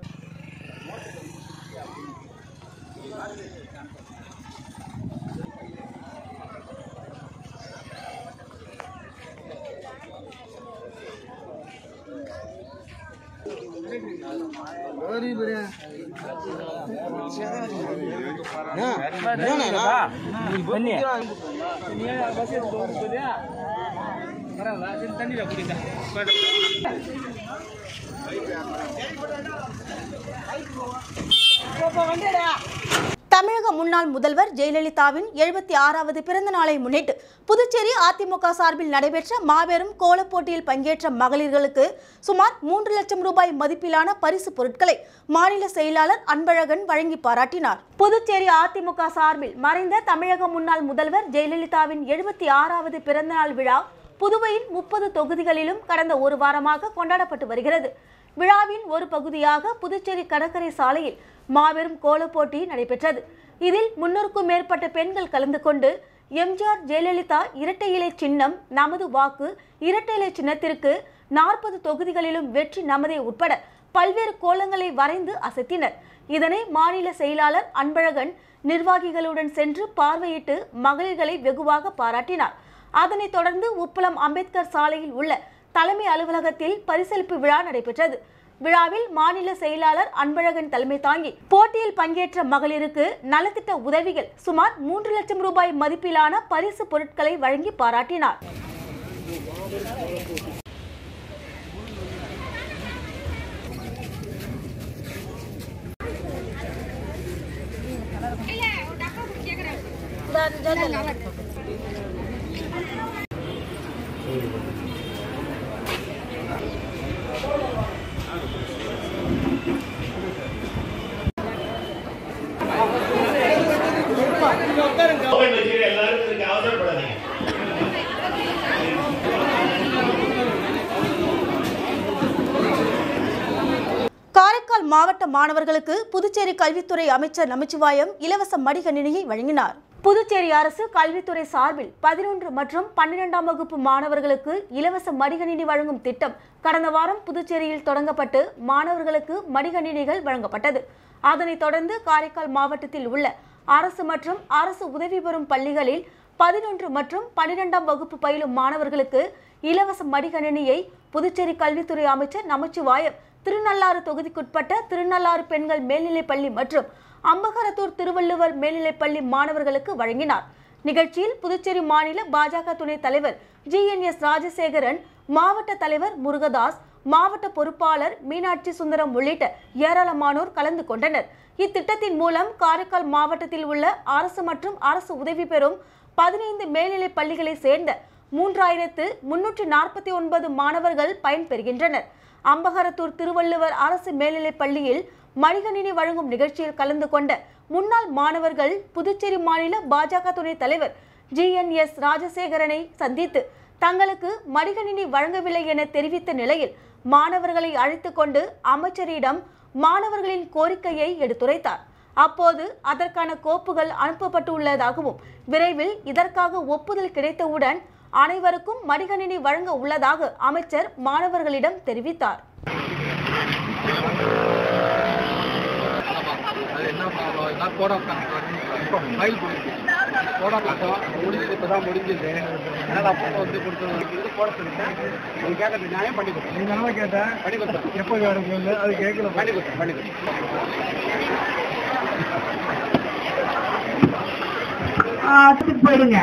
தமிழக முன்னாள் முதல்வர் ஜெயலலிதாவின் எழுபத்தி ஆறாவது பிறந்த நாளை முன்னிட்டு புதுச்சேரி அதிமுக சார்பில் நடைபெற்ற மாபெரும் கோலப் போட்டியில் பங்கேற்ற மகளிர்களுக்கு சுமார் மூன்று லட்சம் ரூபாய் மதிப்பிலான பரிசு பொருட்களை மாநில செயலாளர் அன்பழகன் வழங்கி பாராட்டினார் புதுச்சேரி அதிமுக சார்பில் மறைந்த தமிழக முன்னாள் முதல்வர் ஜெயலலிதாவின் எழுபத்தி ஆறாவது பிறந்தநாள் விழா புதுவையின் முப்பது தொகுதிகளிலும் கடந்த ஒரு வாரமாக கொண்டாடப்பட்டு வருகிறது விழாவின் ஒரு பகுதியாக புதுச்சேரி கடற்கரை சாலையில் மாபெரும் கோலப் போட்டி நடைபெற்றது இதில் முன்னூறுக்கும் மேற்பட்ட பெண்கள் கலந்து கொண்டு எம்ஜிஆர் ஜெயலலிதா இரட்டை இலை சின்னம் நமது வாக்கு இரட்டை இலை சின்னத்திற்கு நாற்பது தொகுதிகளிலும் வெற்றி நமதே உட்பட பல்வேறு கோலங்களை வரைந்து அசத்தினர் இதனை மாநில செயலாளர் அன்பழகன் நிர்வாகிகளுடன் சென்று பார்வையிட்டு மகளிர்களை வெகுவாக பாராட்டினார் அதனைத் தொடர்ந்து உப்பளம் அம்பேத்கர் சாலையில் உள்ள தலைமை அலுவலகத்தில் பரிசளிப்பு விழா நடைபெற்றது விழாவில் மாநில செயலாளர் அன்பழகன் தலைமை தாங்கி போட்டியில் பங்கேற்ற மகளிருக்கு நலத்திட்ட உதவிகள் சுமார் மூன்று லட்சம் ரூபாய் மதிப்பிலான பரிசு பொருட்களை வழங்கி பாராட்டினார் எல்லாரும் இதுக்கு அவசரப்படாதீங்க காரைக்கால் மாவட்ட மாணவர்களுக்கு புதுச்சேரி கல்வித்துறை அமைச்சர் நமச்சிவாயம் இலவச மடிகணினியை வழங்கினார் புதுச்சேரி அரசு கல்வித்துறை சார்பில் பதினொன்று மற்றும் பன்னிரெண்டாம் வகுப்பு மாணவர்களுக்கு இலவச மடிகணினி வழங்கும் திட்டம் கடந்த வாரம் புதுச்சேரியில் தொடங்கப்பட்டு மாணவர்களுக்கு மடிகணினிகள் வழங்கப்பட்டது அதனைத் தொடர்ந்து காரைக்கால் மாவட்டத்தில் உள்ள அரசு மற்றும் அரசு உதவி பெறும் பள்ளிகளில் பதினொன்று மற்றும் பன்னிரெண்டாம் வகுப்பு பயிலும் மாணவர்களுக்கு இலவச மடிகணினியை புதுச்சேரி கல்வித்துறை அமைச்சர் நமச்சிவாயம் திருநள்ளாறு தொகுதிக்குட்பட்ட திருநள்ளாறு பெண்கள் மேல்நிலைப் பள்ளி மற்றும் அம்பகரத்தூர் திருவள்ளுவர் மேல்நிலைப் பள்ளி மாணவர்களுக்கு வழங்கினார் நிகழ்ச்சியில் புதுச்சேரி மாநில பாஜக துணைத் தலைவர் ஜி என் எஸ் ராஜசேகரன் மாவட்ட தலைவர் முருகதாஸ் மாவட்ட பொறுப்பாளர் மீனாட்சி சுந்தரம் உள்ளிட்ட ஏராளமானோர் கலந்து கொண்டனர் இத்திட்டத்தின் மூலம் காரைக்கால் மாவட்டத்தில் உள்ள அரசு மற்றும் அரசு உதவி பெறும் பதினைந்து மேல்நிலைப் பள்ளிகளை சேர்ந்த மூன்றாயிரத்து முன்னூற்றி நாற்பத்தி ஒன்பது மாணவர்கள் பயன்பெறுகின்றனர் அம்பகரத்தூர் திருவள்ளுவர் அரசு மேல்நிலைப் பள்ளியில் மடிகணினி வழங்கும் நிகழ்ச்சியில் கலந்து கொண்ட முன்னாள் மாணவர்கள் புதுச்சேரி மாநில பாஜக துணைத் தலைவர் ஜி என் எஸ் ராஜசேகரனை சந்தித்து தங்களுக்கு மடிகணினி வழங்கவில்லை என தெரிவித்த நிலையில் மாணவர்களை அழைத்துக் கொண்டு அமைச்சரிடம் மாணவர்களின் கோரிக்கையை எடுத்துரைத்தார் அப்போது அதற்கான கோப்புகள் அனுப்பப்பட்டுள்ளதாகவும் விரைவில் இதற்காக ஒப்புதல் கிடைத்தவுடன் அனைவருக்கும் மடிகணினி வழங்க உள்ளதாக அமைச்சர் மாணவர்களிடம் தெரிவித்தார் அது என்ன ப்ராப்ளம் எல்லாம் கோட் ஆஃப் இப்போ ஃபைல் போயிருக்கு கோட் ஆஃப் முடிஞ்சது இப்போ தான் முடிஞ்சது அதனால் அப்போ வந்து கொடுத்துருவோம் இது போட சொல்லிட்டேன் நீங்க கேட்கறது நியாயம் பண்ணி கொடுத்தேன் நீங்க என்ன கேட்டேன் பண்ணி கொடுத்தேன் எப்போ வேணும் இல்லை அது கேட்கல பண்ணி கொடுத்தேன் பண்ணி கொடுத்தேன் போயிடுங்க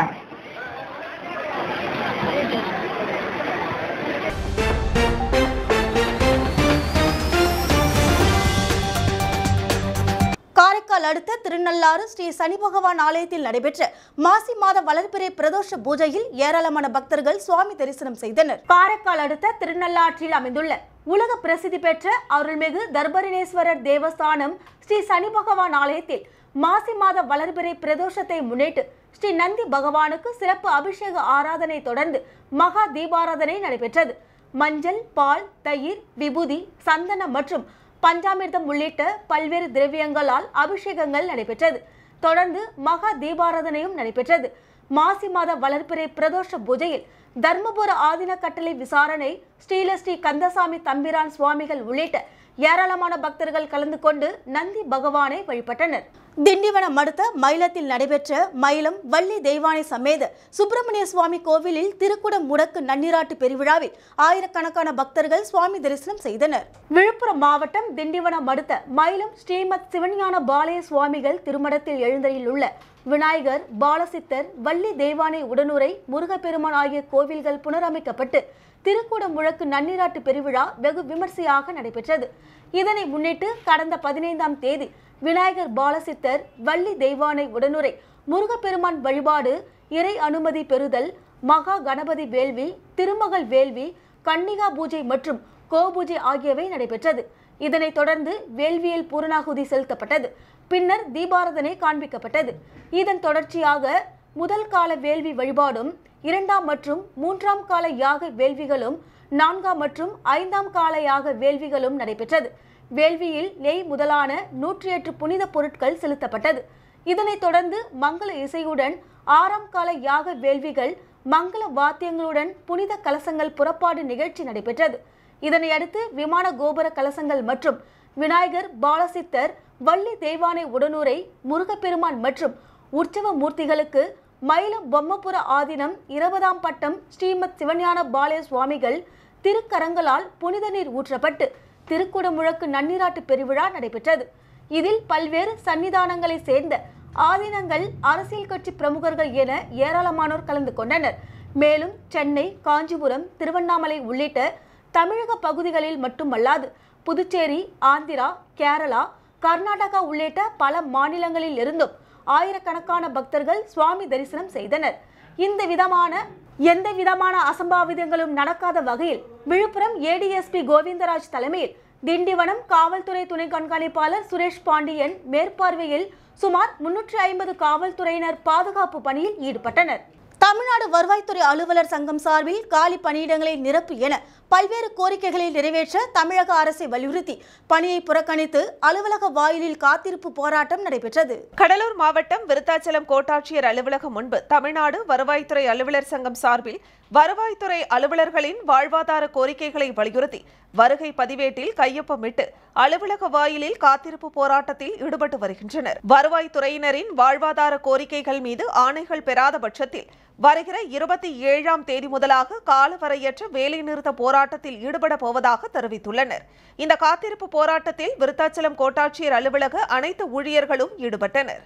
அடுத்த திருநள்ளாறு ஸ்ரீ சனி பகவான் ஆலயத்தில் நடைபெற்ற மாசி மாத வளர்பிறை பிரதோஷ பூஜையில் ஏராளமான பக்தர்கள் சுவாமி தரிசனம் செய்தனர் காரைக்கால் அடுத்த திருநள்ளாற்றில் அமைந்துள்ள உலக பிரசித்தி பெற்ற அருள்மிகு தர்பரிணேஸ்வரர் தேவஸ்தானம் ஸ்ரீ சனி பகவான் ஆலயத்தில் மாசி மாத வளர்பிறை பிரதோஷத்தை முன்னிட்டு ஸ்ரீ நந்தி பகவானுக்கு சிறப்பு அபிஷேக ஆராதனை தொடர்ந்து மகா தீபாராதனை நடைபெற்றது மஞ்சள் பால் தயிர் விபூதி சந்தனம் மற்றும் பஞ்சாமிர்தம் உள்ளிட்ட பல்வேறு திரவியங்களால் அபிஷேகங்கள் நடைபெற்றது தொடர்ந்து மகா தீபாராதனையும் நடைபெற்றது மாசி மாத வளர்பிறை பிரதோஷ பூஜையில் தர்மபுர ஆதின கட்டளை விசாரணை ஸ்ரீலஸ்ரீ கந்தசாமி தம்பிரான் சுவாமிகள் உள்ளிட்ட ஏராளமான பக்தர்கள் கலந்து கொண்டு நந்தி பகவானை வழிபட்டனர் திண்டிவனம் அடுத்த மயிலத்தில் நடைபெற்ற மயிலம் வள்ளி தெய்வானை சமேத சுப்பிரமணிய சுவாமி கோவிலில் திருக்குடம் முடக்கு நன்னீராட்டு பெருவிழாவில் ஆயிரக்கணக்கான பக்தர்கள் சுவாமி தரிசனம் செய்தனர் விழுப்புரம் மாவட்டம் திண்டிவனம் அடுத்த மயிலம் ஸ்ரீமத் சிவஞான பாலய சுவாமிகள் திருமடத்தில் எழுந்தரில் உள்ள விநாயகர் பாலசித்தர் வள்ளி தெய்வானை உடனுரை முருகப்பெருமான் ஆகிய கோவில்கள் புனரமைக்கப்பட்டு திருக்கூடம் முழக்கு நன்னீராட்டு பெருவிழா வெகு விமர்சையாக நடைபெற்றது இதனை முன்னிட்டு கடந்த பதினைந்தாம் தேதி விநாயகர் பாலசித்தர் வள்ளி தெய்வானை உடனுரை முருகப்பெருமான் வழிபாடு இறை அனுமதி பெறுதல் மகா கணபதி வேள்வி திருமகள் வேள்வி கன்னிகா பூஜை மற்றும் கோபூஜை ஆகியவை நடைபெற்றது இதனைத் தொடர்ந்து வேள்வியில் பூரணாகுதி செலுத்தப்பட்டது பின்னர் தீபாரதனை காண்பிக்கப்பட்டது இதன் தொடர்ச்சியாக முதல் கால வேள்வி வழிபாடும் இரண்டாம் மற்றும் மூன்றாம் கால யாக வேள்விகளும் நான்காம் மற்றும் ஐந்தாம் கால யாக வேள்விகளும் நடைபெற்றது வேள்வியில் நெய் முதலான நூற்றி எட்டு புனித பொருட்கள் செலுத்தப்பட்டது இதனைத் தொடர்ந்து மங்கள இசையுடன் ஆறாம் கால யாக வேள்விகள் மங்கள வாத்தியங்களுடன் புனித கலசங்கள் புறப்பாடு நிகழ்ச்சி நடைபெற்றது இதனையடுத்து விமான கோபுர கலசங்கள் மற்றும் விநாயகர் பாலசித்தர் வள்ளி தெய்வானை உடனுரை முருகப்பெருமான் மற்றும் உற்சவ மூர்த்திகளுக்கு மயிலம் பொம்மபுர ஆதீனம் இருபதாம் பட்டம் ஸ்ரீமத் சிவஞான பாலய சுவாமிகள் திருக்கரங்களால் புனித நீர் ஊற்றப்பட்டு திருக்குடமுழக்கு நன்னீராட்டு பெருவிழா நடைபெற்றது இதில் பல்வேறு சன்னிதானங்களை சேர்ந்த ஆதீனங்கள் அரசியல் கட்சி பிரமுகர்கள் என ஏராளமானோர் கலந்து கொண்டனர் மேலும் சென்னை காஞ்சிபுரம் திருவண்ணாமலை உள்ளிட்ட தமிழக பகுதிகளில் மட்டுமல்லாது புதுச்சேரி ஆந்திரா கேரளா கர்நாடகா உள்ளிட்ட பல மாநிலங்களில் இருந்தும் ஆயிரக்கணக்கான பக்தர்கள் சுவாமி தரிசனம் செய்தனர் இந்த விதமான எந்த விதமான அசம்பாவிதங்களும் நடக்காத வகையில் விழுப்புரம் ஏடிஎஸ்பி கோவிந்தராஜ் தலைமையில் திண்டிவனம் காவல்துறை துணை கண்காணிப்பாளர் சுரேஷ் பாண்டியன் மேற்பார்வையில் சுமார் முன்னூற்றி ஐம்பது காவல்துறையினர் பாதுகாப்பு பணியில் ஈடுபட்டனர் தமிழ்நாடு வருவாய்த்துறை அலுவலர் சங்கம் சார்பில் காலி பணியிடங்களை நிரப்பு என பல்வேறு கோரிக்கைகளை நிறைவேற்ற தமிழக அரசை வலியுறுத்தி பணியை புறக்கணித்து அலுவலக வாயிலில் காத்திருப்பு போராட்டம் நடைபெற்றது கடலூர் மாவட்டம் விருத்தாச்சலம் கோட்டாட்சியர் அலுவலகம் முன்பு தமிழ்நாடு வருவாய்த்துறை அலுவலர் சங்கம் சார்பில் வருவாய்த்துறை அலுவலர்களின் வாழ்வாதார கோரிக்கைகளை வலியுறுத்தி வருகை பதிவேட்டில் கையொப்பமிட்டு அலுவலக வாயிலில் காத்திருப்பு போராட்டத்தில் ஈடுபட்டு வருகின்றனர் வருவாய்த்துறையினரின் வாழ்வாதார கோரிக்கைகள் மீது ஆணைகள் பெறாத பட்சத்தில் வருகிற இருபத்தி ஏழாம் தேதி முதலாக காலவரையற்ற வேலைநிறுத்த போராட்டத்தில் ஈடுபட போவதாக தெரிவித்துள்ளனர் இந்த காத்திருப்பு போராட்டத்தில் விருத்தாச்சலம் கோட்டாட்சியர் அலுவலக அனைத்து ஊழியர்களும் ஈடுபட்டனர்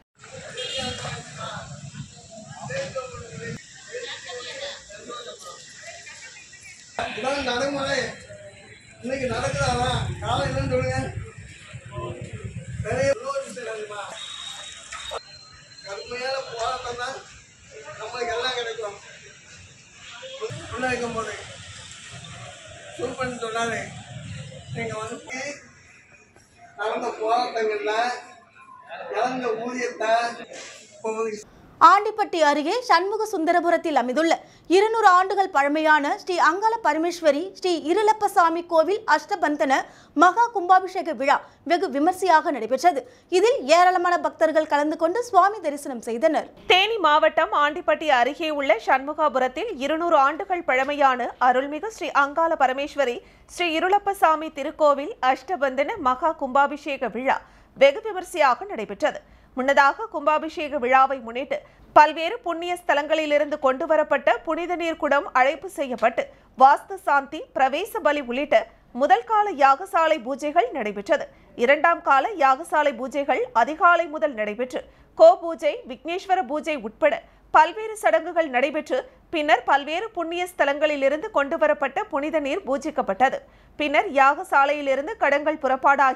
இதான் நடைமுறை இன்னைக்கு நடக்குதாவா காலம் என்னன்னு சொல்லுங்க நிறைய உள்ளூர் தெரியுமா கடுமையான போராட்டம் தான் நம்மளுக்கு எல்லாம் கிடைக்கும் முன்னாடி போது சூப்பர்னு சொன்னாரு நீங்க வந்து நடந்த போராட்டங்கள்ல இழந்த ஊதியத்தை இப்போ ஆண்டிப்பட்டி அருகே சண்முக சுந்தரபுரத்தில் அமைந்துள்ள இருநூறு ஆண்டுகள் பழமையான ஸ்ரீ அங்காள பரமேஸ்வரி ஸ்ரீ இருளப்பசாமி கோவில் அஷ்டபந்தன மகா கும்பாபிஷேக விழா வெகு விமர்சையாக நடைபெற்றது இதில் ஏராளமான பக்தர்கள் கலந்து கொண்டு சுவாமி தரிசனம் செய்தனர் தேனி மாவட்டம் ஆண்டிப்பட்டி அருகே உள்ள சண்முகாபுரத்தில் இருநூறு ஆண்டுகள் பழமையான அருள்மிகு ஸ்ரீ அங்காள பரமேஸ்வரி ஸ்ரீ இருளப்பசாமி திருக்கோவில் அஷ்டபந்தன மகா கும்பாபிஷேக விழா வெகு விமர்சையாக நடைபெற்றது முன்னதாக கும்பாபிஷேக விழாவை முன்னிட்டு பல்வேறு புண்ணிய ஸ்தலங்களிலிருந்து கொண்டு வரப்பட்ட புனித நீர் குடம் அழைப்பு செய்யப்பட்டு வாஸ்து சாந்தி பிரவேச பலி உள்ளிட்ட முதல் கால யாகசாலை பூஜைகள் நடைபெற்றது இரண்டாம் கால யாகசாலை பூஜைகள் அதிகாலை முதல் நடைபெற்று கோ பூஜை விக்னேஸ்வர பூஜை உட்பட பல்வேறு சடங்குகள் நடைபெற்று பின்னர் பல்வேறு புண்ணிய ஸ்தலங்களிலிருந்து கொண்டு வரப்பட்ட புனித நீர் பூஜிக்கப்பட்டது பின்னர் யாகசாலையிலிருந்து கடங்கள் புறப்பாடாகி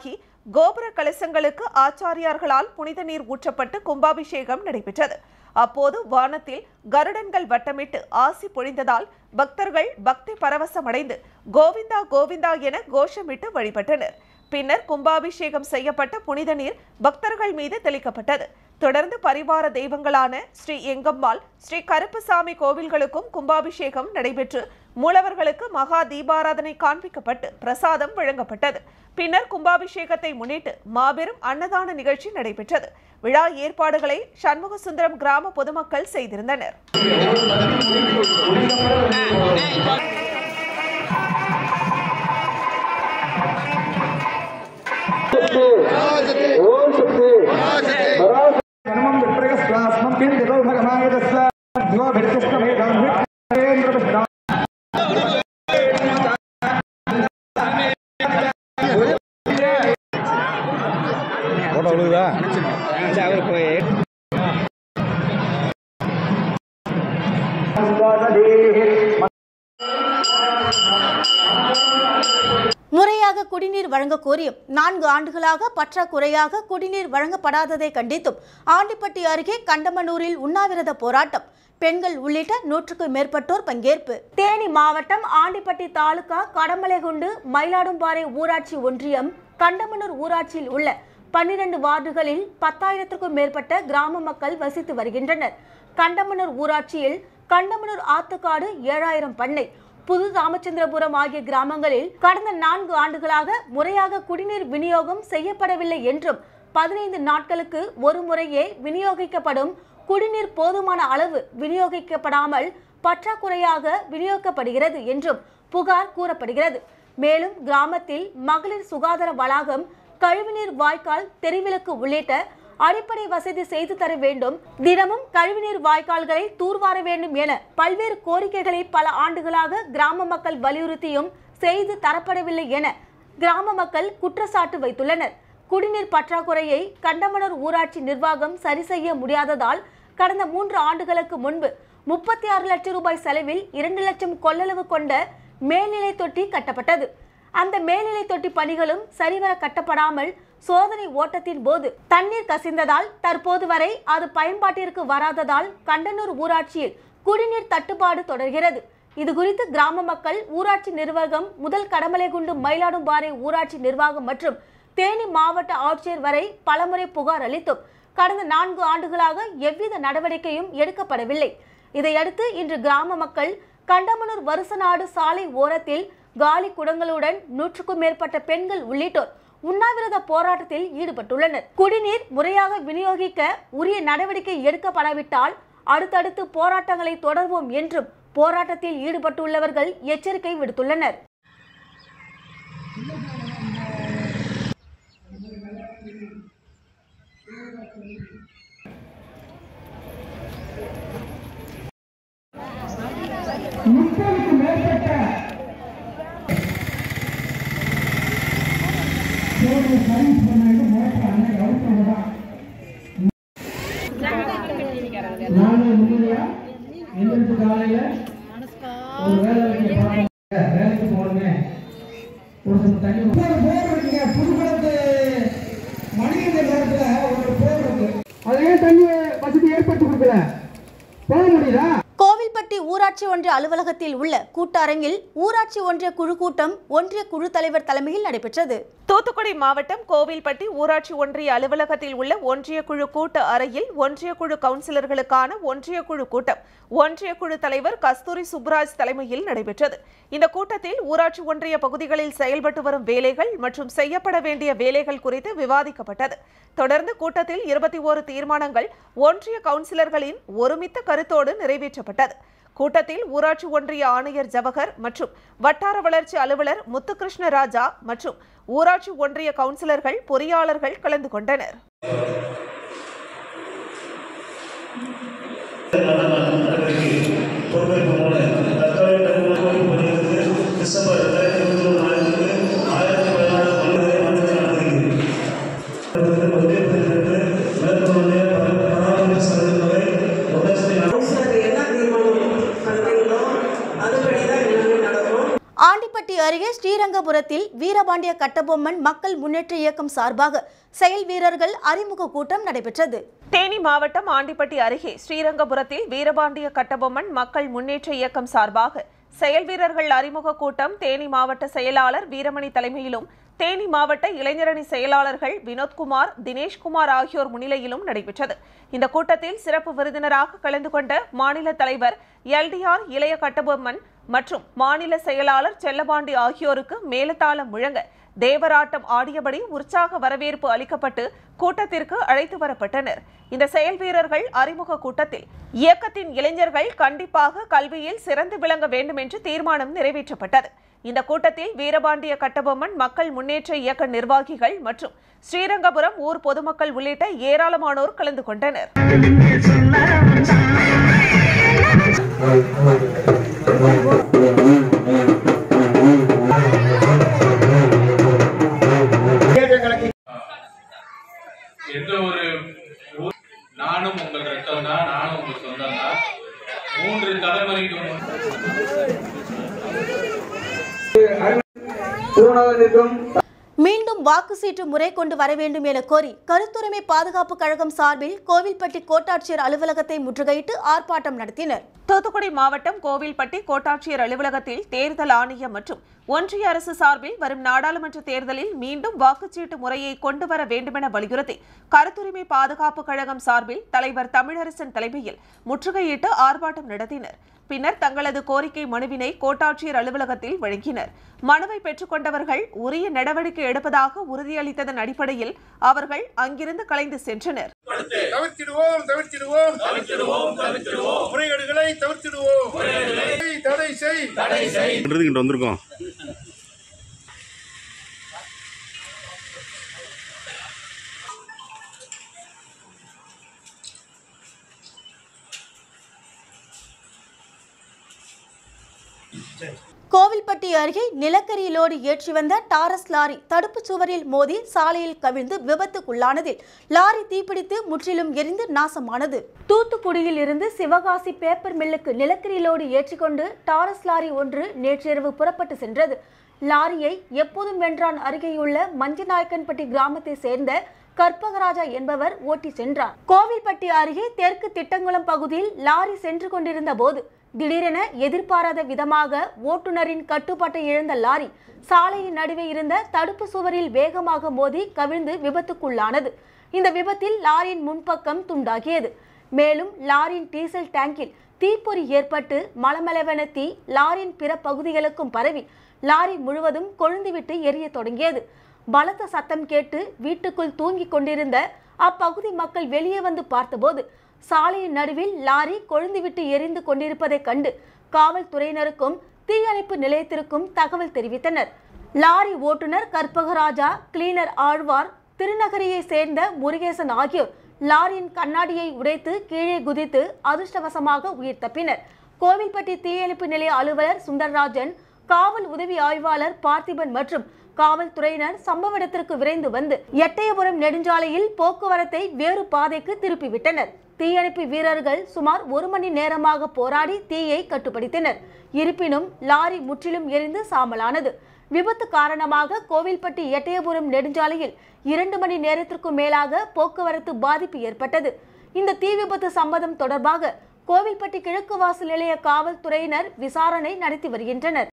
கோபுர கலசங்களுக்கு ஆச்சாரியார்களால் புனித நீர் ஊற்றப்பட்டு கும்பாபிஷேகம் நடைபெற்றது அப்போது வானத்தில் கருடன்கள் வட்டமிட்டு ஆசி பொழிந்ததால் பக்தர்கள் பக்தி பரவசமடைந்து கோவிந்தா கோவிந்தா என கோஷமிட்டு வழிபட்டனர் பின்னர் கும்பாபிஷேகம் செய்யப்பட்ட புனித நீர் பக்தர்கள் மீது தெளிக்கப்பட்டது தொடர்ந்து பரிவார தெய்வங்களான ஸ்ரீ எங்கம்மாள் ஸ்ரீ கருப்புசாமி கோவில்களுக்கும் கும்பாபிஷேகம் நடைபெற்று மூலவர்களுக்கு மகா தீபாராதனை காண்பிக்கப்பட்டு பிரசாதம் வழங்கப்பட்டது பின்னர் கும்பாபிஷேகத்தை முன்னிட்டு மாபெரும் அன்னதான நிகழ்ச்சி நடைபெற்றது விழா ஏற்பாடுகளை சண்முக சுந்தரம் கிராம பொதுமக்கள் செய்திருந்தனர் ஓம் சக்தி நமம் விப்ரயஸ்வாஸ்மம் கிம் ஜதோ பகமாயதஸ்வ துவ விருத்திஷ்டமே காந்தி நரேந்திர பிஷ்ணா போட்டோ விழுதா அவர் போய் முறையாக குடிநீர் வழங்க கோரியும் நான்கு ஆண்டுகளாக பற்றாக்குறையாக குடிநீர் வழங்கப்படாததை கண்டித்தும் ஆண்டிப்பட்டி அருகே கண்டமனூரில் உண்ணாவிரத போராட்டம் பெண்கள் உள்ளிட்ட நூற்றுக்கும் மேற்பட்டோர் பங்கேற்பு தேனி மாவட்டம் ஆண்டிப்பட்டி தாலுகா கடமலைகுண்டு மயிலாடும்பாறை ஊராட்சி ஒன்றியம் கண்டமனூர் ஊராட்சியில் உள்ள பன்னிரண்டு வார்டுகளில் பத்தாயிரத்திற்கும் மேற்பட்ட கிராம மக்கள் வசித்து வருகின்றனர் கண்டமனூர் ஊராட்சியில் கண்டமனூர் ஆத்துக்காடு ஏழாயிரம் பண்ணை புது ராமச்சந்திரபுரம் ஆகிய கிராமங்களில் கடந்த நான்கு ஆண்டுகளாக முறையாக குடிநீர் விநியோகம் செய்யப்படவில்லை என்றும் பதினைந்து நாட்களுக்கு ஒரு முறையே விநியோகிக்கப்படும் குடிநீர் போதுமான அளவு விநியோகிக்கப்படாமல் பற்றாக்குறையாக விநியோகிக்கப்படுகிறது என்றும் புகார் கூறப்படுகிறது மேலும் கிராமத்தில் மகளிர் சுகாதார வளாகம் கழிவுநீர் வாய்க்கால் தெருவிளக்கு உள்ளிட்ட அடிப்படை வசதி செய்து தர வேண்டும் தினமும் கழிவுநீர் வாய்க்கால்களை தூர்வார வேண்டும் என பல்வேறு கோரிக்கைகளை பல ஆண்டுகளாக கிராம மக்கள் வலியுறுத்தியும் செய்து தரப்படவில்லை என கிராம மக்கள் குற்றச்சாட்டு வைத்துள்ளனர் குடிநீர் பற்றாக்குறையை கண்டமனூர் ஊராட்சி நிர்வாகம் சரி செய்ய முடியாததால் கடந்த மூன்று ஆண்டுகளுக்கு முன்பு முப்பத்தி ஆறு லட்சம் ரூபாய் செலவில் இரண்டு லட்சம் கொள்ளளவு கொண்ட மேல்நிலை தொட்டி கட்டப்பட்டது அந்த மேல்நிலை தொட்டி பணிகளும் சரிவர கட்டப்படாமல் சோதனை ஓட்டத்தின் போது தண்ணீர் கசிந்ததால் தற்போது வரை அது பயன்பாட்டிற்கு வராததால் கண்டனூர் ஊராட்சியில் குடிநீர் தட்டுப்பாடு தொடர்கிறது இது குறித்து கிராம மக்கள் ஊராட்சி நிர்வாகம் முதல் கடமலைகுண்டு மயிலாடும்பாறை ஊராட்சி நிர்வாகம் மற்றும் தேனி மாவட்ட ஆட்சியர் வரை பலமுறை புகார் அளித்தும் கடந்த நான்கு ஆண்டுகளாக எவ்வித நடவடிக்கையும் எடுக்கப்படவில்லை இதையடுத்து இன்று கிராம மக்கள் கண்டமனூர் வருசநாடு சாலை ஓரத்தில் காலி குடங்களுடன் நூற்றுக்கும் மேற்பட்ட பெண்கள் உள்ளிட்டோர் உண்ணாவிரத போராட்டத்தில் ஈடுபட்டுள்ளனர் குடிநீர் முறையாக விநியோகிக்க உரிய நடவடிக்கை எடுக்கப்படாவிட்டால் அடுத்தடுத்து போராட்டங்களை தொடர்வோம் என்றும் போராட்டத்தில் ஈடுபட்டுள்ளவர்கள் எச்சரிக்கை விடுத்துள்ளனர் முப்பதுக்கு மேற்பட்ட சர்வீஸ் பண்ணாங்க மோட்டர் அன்னைக்கு அவுட்டர் தான் நானும் உண்மையா எந்திரிச்சு காலையில ஒரு வேலை வைக்க பார்ப்பேன் வேலைக்கு போகணுமே ஒரு சில தண்ணி ஒரு போர் இருக்குங்க புதுக்குளத்து மணிகண்ட நேரத்துல ஒரு போர் இருக்கு அது ஏன் தண்ணி வசதி ஏற்படுத்தி கொடுக்கல போக முடியுதா கோவில்பட்டி ஊராட்சி ஒன்றிய அலுவலகத்தில் உள்ள கூட்டரங்கில் ஊராட்சி ஒன்றிய குழு கூட்டம் ஒன்றிய குழு தலைவர் தலைமையில் நடைபெற்றது தூத்துக்குடி மாவட்டம் கோவில்பட்டி ஊராட்சி ஒன்றிய அலுவலகத்தில் உள்ள ஒன்றிய குழு கூட்ட அறையில் ஒன்றிய குழு கவுன்சிலர்களுக்கான ஒன்றிய குழு கூட்டம் ஒன்றிய குழு தலைவர் கஸ்தூரி சுப்ராஜ் தலைமையில் நடைபெற்றது இந்த கூட்டத்தில் ஊராட்சி ஒன்றிய பகுதிகளில் செயல்பட்டு வரும் வேலைகள் மற்றும் செய்யப்பட வேண்டிய வேலைகள் குறித்து விவாதிக்கப்பட்டது தொடர்ந்து கூட்டத்தில் இருபத்தி ஓரு தீர்மானங்கள் ஒன்றிய கவுன்சிலர்களின் ஒருமித்த கருத்தோடு நிறைவேற்றப்பட்டது கூட்டத்தில் ஊராட்சி ஒன்றிய ஆணையர் ஜவஹர் மற்றும் வட்டார வளர்ச்சி அலுவலர் முத்துகிருஷ்ண ராஜா மற்றும் ஊராட்சி ஒன்றிய கவுன்சிலர்கள் பொறியாளர்கள் கலந்து கொண்டனர் டிசம்பர் ரெண்டாயிரத்தி இருபத்தி ஒன்று ஆயிரத்தி ஆயிரத்தி பதினாறு பல்வேறு மாற்றங்கள் நடந்திருக்கு மத்திய பிரதேசத்திற்கு மேற்கொள்ள பராமரிப்பு செலவு தொகை ஒரு லட்சத்தி ஆண்டிப்பட்டி அருகே ஸ்ரீரங்கபுரத்தில் வீரபாண்டிய கட்டபொம்மன் மக்கள் முன்னேற்ற இயக்கம் சார்பாக செயல் வீரர்கள் அறிமுக கூட்டம் நடைபெற்றது தேனி மாவட்டம் ஆண்டிப்பட்டி அருகே ஸ்ரீரங்கபுரத்தில் வீரபாண்டிய கட்டபொம்மன் மக்கள் முன்னேற்ற இயக்கம் சார்பாக செயல் வீரர்கள் அறிமுக கூட்டம் தேனி மாவட்ட செயலாளர் வீரமணி தலைமையிலும் தேனி மாவட்ட இளைஞரணி செயலாளர்கள் வினோத்குமார் தினேஷ்குமார் ஆகியோர் முன்னிலையிலும் நடைபெற்றது இந்த கூட்டத்தில் சிறப்பு விருந்தினராக கலந்து கொண்ட மாநில தலைவர் எல்டிஆர் இளைய கட்டபொம்மன் மற்றும் மாநில செயலாளர் செல்லபாண்டி ஆகியோருக்கு மேலதாளம் முழங்க தேவராட்டம் ஆடியபடி உற்சாக வரவேற்பு அளிக்கப்பட்டு கூட்டத்திற்கு அழைத்து வரப்பட்டனர் இந்த செயல் வீரர்கள் அறிமுக கூட்டத்தில் இயக்கத்தின் இளைஞர்கள் கண்டிப்பாக கல்வியில் சிறந்து விளங்க வேண்டும் என்று தீர்மானம் நிறைவேற்றப்பட்டது இந்த கூட்டத்தில் வீரபாண்டிய கட்டபொம்மன் மக்கள் முன்னேற்ற இயக்க நிர்வாகிகள் மற்றும் ஸ்ரீரங்கபுரம் ஊர் பொதுமக்கள் உள்ளிட்ட ஏராளமானோர் கலந்து கொண்டனர் எந்த ஒரு ஊர்- நானும் உங்கள் ரத்தம் தான் நானும் உங்கள் சொந்தம் தான் மூன்று தலைமுறைக்கு முன் மீண்டும் வாக்கு சீட்டு முறை கொண்டு வர வேண்டும் என கோரி கருத்துரிமை பாதுகாப்பு கழகம் சார்பில் கோவில்பட்டி கோட்டாட்சியர் அலுவலகத்தை முற்றுகையிட்டு ஆர்ப்பாட்டம் நடத்தினர் தூத்துக்குடி மாவட்டம் கோவில்பட்டி கோட்டாட்சியர் அலுவலகத்தில் தேர்தல் ஆணையம் மற்றும் ஒன்றிய அரசு சார்பில் வரும் நாடாளுமன்ற தேர்தலில் மீண்டும் வாக்குச்சீட்டு முறையை கொண்டு வர வேண்டுமென வலியுறுத்தி கருத்துரிமை பாதுகாப்பு கழகம் சார்பில் தலைவர் தமிழரசன் தலைமையில் முற்றுகையிட்டு ஆர்ப்பாட்டம் நடத்தினர் பின்னர் தங்களது கோரிக்கை மனுவினை கோட்டாட்சியர் அலுவலகத்தில் வழங்கினர் மனுவை பெற்றுக்கொண்டவர்கள் உரிய நடவடிக்கை எடுப்பதாக உறுதியளித்ததன் அடிப்படையில் அவர்கள் அங்கிருந்து கலைந்து சென்றனர் தவிர்த்திடுவோம் தவிர்த்திடுவோம் தவிர்த்திடுவோம் தவிர்த்திடுவோம் முறைகேடுகளை தவிர்த்திடுவோம் தடை செய் தடை செய் இங்கிட்ட வந்திருக்கோம் கோவில்பட்டி அருகே நிலக்கரியிலோடு ஏற்றி வந்த டாரஸ் லாரி தடுப்புச் சுவரில் மோதி சாலையில் கவிழ்ந்து விபத்துக்குள்ளானதில் லாரி தீப்பிடித்து முற்றிலும் எரிந்து நாசமானது தூத்துக்குடியில் இருந்து சிவகாசி பேப்பர் மில்லுக்கு நிலக்கரியிலோடு ஏற்றிக்கொண்டு டாரஸ் லாரி ஒன்று நேற்றிரவு புறப்பட்டு சென்றது லாரியை எப்போதும் வென்றான் அருகேயுள்ள மஞ்சநாயக்கன்பட்டி கிராமத்தை சேர்ந்த கற்பகராஜா என்பவர் ஓட்டி சென்றார் கோவில்பட்டி அருகே தெற்கு திட்டங்குளம் பகுதியில் லாரி சென்று கொண்டிருந்த போது திடீரென எதிர்பாராத விதமாக ஓட்டுநரின் கட்டுப்பாட்டை இழந்த லாரி சாலையின் நடுவே இருந்த தடுப்பு சுவரில் வேகமாக மோதி கவிழ்ந்து விபத்துக்குள்ளானது இந்த விபத்தில் லாரியின் முன்பக்கம் துண்டாகியது மேலும் லாரியின் டீசல் டேங்கில் தீப்பொறி ஏற்பட்டு மலமளவென தீ லாரியின் பிற பகுதிகளுக்கும் பரவி லாரி முழுவதும் கொழுந்துவிட்டு எரிய தொடங்கியது பலத்த சத்தம் கேட்டு வீட்டுக்குள் தூங்கிக் கொண்டிருந்த அப்பகுதி மக்கள் வெளியே வந்து பார்த்தபோது சாலையின் நடுவில் லாரி கொழுந்துவிட்டு எரிந்து கொண்டிருப்பதைக் கண்டு காவல்துறையினருக்கும் தீயணைப்பு நிலையத்திற்கும் தகவல் தெரிவித்தனர் லாரி ஓட்டுநர் கற்பகராஜா கிளீனர் ஆழ்வார் திருநகரியை சேர்ந்த முருகேசன் ஆகியோர் லாரியின் கண்ணாடியை உடைத்து கீழே குதித்து அதிர்ஷ்டவசமாக உயிர் தப்பினர் கோவில்பட்டி தீயணைப்பு நிலைய அலுவலர் சுந்தர்ராஜன் காவல் உதவி ஆய்வாளர் பார்த்திபன் மற்றும் காவல்துறையினர் சம்பவ இடத்திற்கு விரைந்து வந்து எட்டயபுரம் நெடுஞ்சாலையில் போக்குவரத்தை வேறு பாதைக்கு திருப்பிவிட்டனர் தீயணைப்பு வீரர்கள் சுமார் ஒரு மணி நேரமாக போராடி தீயை கட்டுப்படுத்தினர் இருப்பினும் லாரி முற்றிலும் எரிந்து சாம்பலானது விபத்து காரணமாக கோவில்பட்டி எட்டயபுரம் நெடுஞ்சாலையில் இரண்டு மணி நேரத்திற்கும் மேலாக போக்குவரத்து பாதிப்பு ஏற்பட்டது இந்த தீ விபத்து சம்பவம் தொடர்பாக கோவில்பட்டி கிழக்கு வாசல் நிலைய காவல்துறையினர் விசாரணை நடத்தி வருகின்றனர்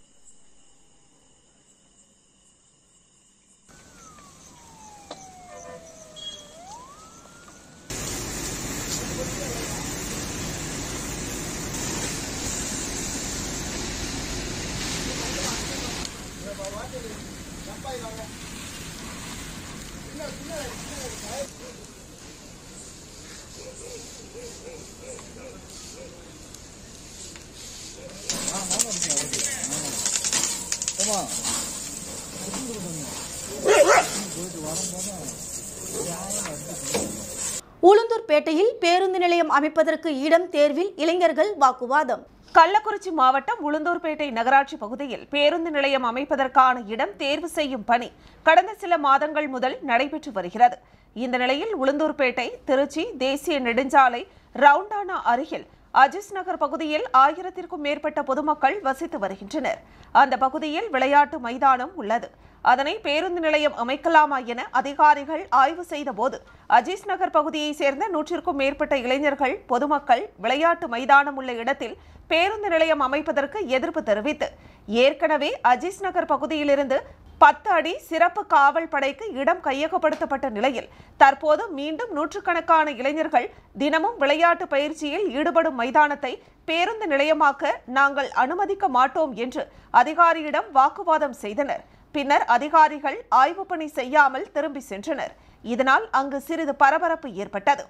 உளுந்தூர்பேட்டையில் பேருந்து நிலையம் அமைப்பதற்கு இடம் தேர்வில் இளைஞர்கள் வாக்குவாதம் கள்ளக்குறிச்சி மாவட்டம் உளுந்தூர்பேட்டை நகராட்சி பகுதியில் பேருந்து நிலையம் அமைப்பதற்கான இடம் தேர்வு செய்யும் பணி கடந்த சில மாதங்கள் முதல் நடைபெற்று வருகிறது இந்த நிலையில் உளுந்தூர்பேட்டை திருச்சி தேசிய நெடுஞ்சாலை ரவுண்டானா அருகில் அஜிஸ் நகர் பகுதியில் ஆயிரத்திற்கும் மேற்பட்ட பொதுமக்கள் வசித்து வருகின்றனர் அந்த பகுதியில் விளையாட்டு மைதானம் உள்ளது அதனை பேருந்து நிலையம் அமைக்கலாமா என அதிகாரிகள் ஆய்வு செய்தபோது அஜீஸ் நகர் பகுதியைச் சேர்ந்த நூற்றிற்கும் மேற்பட்ட இளைஞர்கள் பொதுமக்கள் விளையாட்டு மைதானம் உள்ள இடத்தில் பேருந்து நிலையம் அமைப்பதற்கு எதிர்ப்பு தெரிவித்து ஏற்கனவே அஜீஸ் நகர் பகுதியிலிருந்து பத்து அடி சிறப்பு காவல் படைக்கு இடம் கையகப்படுத்தப்பட்ட நிலையில் தற்போது மீண்டும் நூற்றுக்கணக்கான இளைஞர்கள் தினமும் விளையாட்டு பயிற்சியில் ஈடுபடும் மைதானத்தை பேருந்து நிலையமாக்க நாங்கள் அனுமதிக்க மாட்டோம் என்று அதிகாரியிடம் வாக்குவாதம் செய்தனர் பின்னர் அதிகாரிகள் ஆய்வு பணி செய்யாமல் திரும்பி சென்றனர் இதனால் அங்கு சிறிது பரபரப்பு ஏற்பட்டது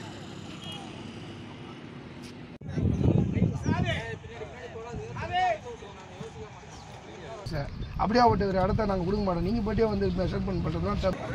சார் அப்படியாப்பட்ட ஒரு இடத்த நாங்கள் கொடுக்க மாட்டோம் நீங்கள் போயிட்டே வந்து மெஷர் பண்ணி பண்ணுறது தான் தப்பு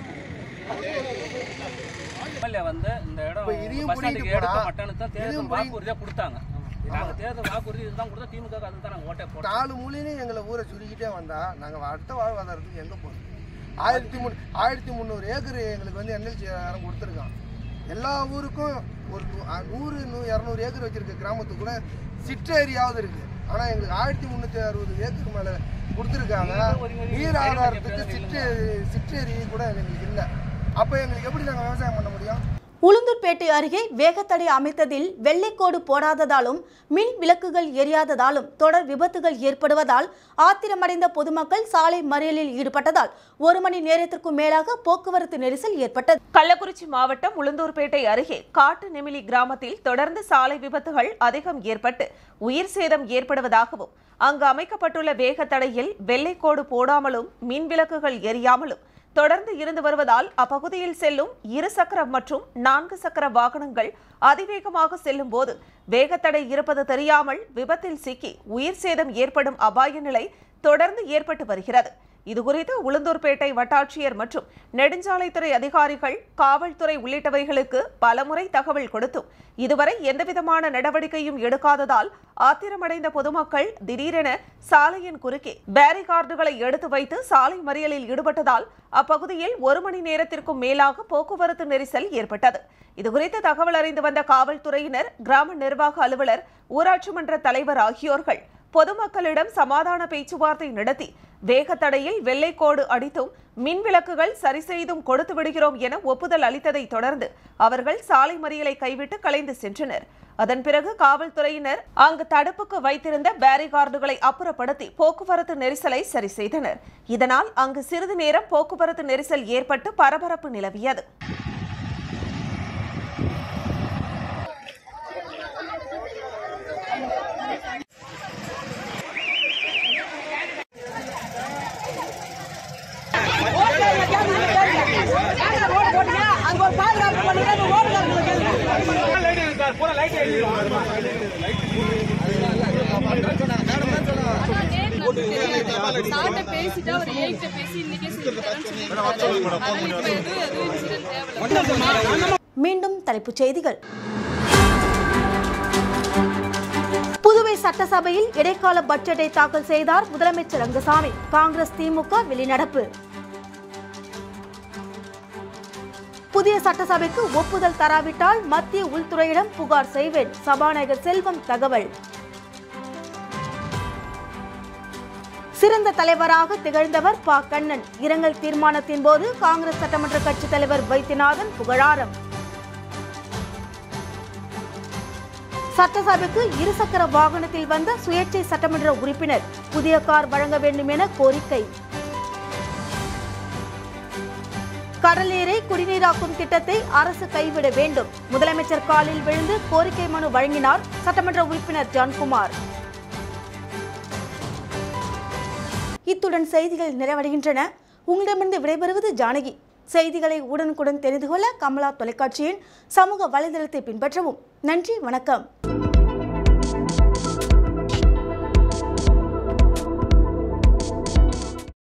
எம்எல்ஏ வந்து இந்த இடம் இப்ப இதையும் பஸ் ஸ்டாண்டுக்கு புடிங்கிட்டு எடுக்க போனா, மாட்டேன்னு தான் தேர்தல் இதையும் புடி- வாக்குறுதியாக கொடுத்தாங்க நாங்க தேர்தல் வாக்குறுதி இதுதான் கொடுத்தா திமுக அதுக்கு தான் நாங்கள் ஓட்டே போட்டோம் நாலு மூலையிலையும் எங்களை ஊரை சுருக்கிட்டே வந்தா நாங்கள் அடுத்த வாழ்வாதாரத்துக்கு எங்கே போகிறோம் ஆயிரத்தி முன் ஆயிரத்தி முந்நூறு ஏக்கர் எங்களுக்கு வந்து என்எல்சி யாரும் கொடுத்துருக்கான் எல்லா ஊருக்கும் ஒரு நூ- அ, நூறு நூ இரநூறு ஏக்கர் வச்சிருக்க கிராமத்துக்கு கூட சிற்றேரியாவது இருக்கு ஆனால் எங்களுக்கு ஆயிரத்தி முந்நூற்றி அறுபது ஏக்கருக்கு மேலே கொடுத்துருக்காங்க நீர் ஆதாரத்துக்கு சிற்று சிற்றேரி கூட எங்களுக்கு இல்லை அப்போ எங்களுக்கு எப்படி நாங்கள் விவசாயம் பண்ண முடியும் உளுந்தூர்பேட்டை அருகே வேகத்தடை அமைத்ததில் வெள்ளைக்கோடு போடாததாலும் மின் விளக்குகள் எரியாததாலும் தொடர் விபத்துகள் ஏற்படுவதால் ஆத்திரமடைந்த பொதுமக்கள் சாலை மறியலில் ஈடுபட்டதால் ஒரு மணி நேரத்திற்கும் மேலாக போக்குவரத்து நெரிசல் ஏற்பட்டது கள்ளக்குறிச்சி மாவட்டம் உளுந்தூர்பேட்டை அருகே காட்டு நெமிலி கிராமத்தில் தொடர்ந்து சாலை விபத்துகள் அதிகம் ஏற்பட்டு உயிர் சேதம் ஏற்படுவதாகவும் அங்கு அமைக்கப்பட்டுள்ள வேகத்தடையில் வெள்ளைக்கோடு போடாமலும் மின் விளக்குகள் எரியாமலும் தொடர்ந்து இருந்து வருவதால் அப்பகுதியில் செல்லும் இரு சக்கர மற்றும் நான்கு சக்கர வாகனங்கள் அதிவேகமாக செல்லும் போது வேகத்தடை இருப்பது தெரியாமல் விபத்தில் சிக்கி உயிர் சேதம் ஏற்படும் அபாய நிலை தொடர்ந்து ஏற்பட்டு வருகிறது இதுகுறித்து உளுந்தூர்பேட்டை வட்டாட்சியர் மற்றும் நெடுஞ்சாலைத்துறை அதிகாரிகள் காவல்துறை உள்ளிட்டவைகளுக்கு பலமுறை தகவல் கொடுத்தும் இதுவரை எந்தவிதமான நடவடிக்கையும் எடுக்காததால் ஆத்திரமடைந்த பொதுமக்கள் திடீரென சாலையின் குறுக்கே பேரிகார்டுகளை எடுத்து வைத்து சாலை மறியலில் ஈடுபட்டதால் அப்பகுதியில் ஒரு மணி நேரத்திற்கும் மேலாக போக்குவரத்து நெரிசல் ஏற்பட்டது இதுகுறித்து தகவல் அறிந்து வந்த காவல்துறையினர் கிராம நிர்வாக அலுவலர் ஊராட்சி மன்ற தலைவர் ஆகியோர்கள் பொதுமக்களிடம் சமாதான பேச்சுவார்த்தை நடத்தி வேகத்தடையில் வெள்ளைக்கோடு அடித்தும் மின் விளக்குகள் சரி செய்தும் கொடுத்து விடுகிறோம் என ஒப்புதல் அளித்ததை தொடர்ந்து அவர்கள் சாலை மறியலை கைவிட்டு கலைந்து சென்றனர் அதன் பிறகு காவல்துறையினர் அங்கு தடுப்புக்கு வைத்திருந்த பேரிகார்டுகளை அப்புறப்படுத்தி போக்குவரத்து நெரிசலை சரி செய்தனர் இதனால் அங்கு சிறிது நேரம் போக்குவரத்து நெரிசல் ஏற்பட்டு பரபரப்பு நிலவியது சார்ட்ட பேசிட்டு அவர் ஏகிட்ட பேசி இன்னைக்கே செஞ்சுட்டாருன்னு சொல்லியிருக்காரு. அதனால இப்ப எதுவும் எதுவும் incident தேவையில்ல. மீண்டும் தலைப்புச் செய்திகள் புதுவை சட்டசபையில் இடைக்கால பட்ஜெட்டை தாக்கல் செய்தார் முதலமைச்சர் ரங்கசாமி காங்கிரஸ் திமுக வெளிநடப்பு புதிய சட்டசபைக்கு ஒப்புதல் தராவிட்டால் மத்திய உள்துறையிடம் புகார் செய்வேன் சபாநாயகர் செல்வம் தகவல் சிறந்த தலைவராக திகழ்ந்தவர் ப கண்ணன் இரங்கல் தீர்மானத்தின் போது காங்கிரஸ் சட்டமன்ற கட்சித் தலைவர் வைத்தியநாதன் புகழாரம் சட்டசபைக்கு இருசக்கர வாகனத்தில் வந்த சுயேட்சை சட்டமன்ற உறுப்பினர் புதிய கார் வழங்க வேண்டும் என கோரிக்கை கடல் நீரை குடிநீராக்கும் திட்டத்தை அரசு கைவிட வேண்டும் முதலமைச்சர் காலில் விழுந்து கோரிக்கை மனு வழங்கினார் சட்டமன்ற உறுப்பினர் ஜான்குமார் இத்துடன் செய்திகள் நிறைவடைகின்றன உங்களிடமிருந்து விடைபெறுவது ஜானகி செய்திகளை உடனுக்குடன் தெரிந்து கொள்ள கமலா தொலைக்காட்சியின் சமூக வலைதளத்தை பின்பற்றவும் நன்றி வணக்கம்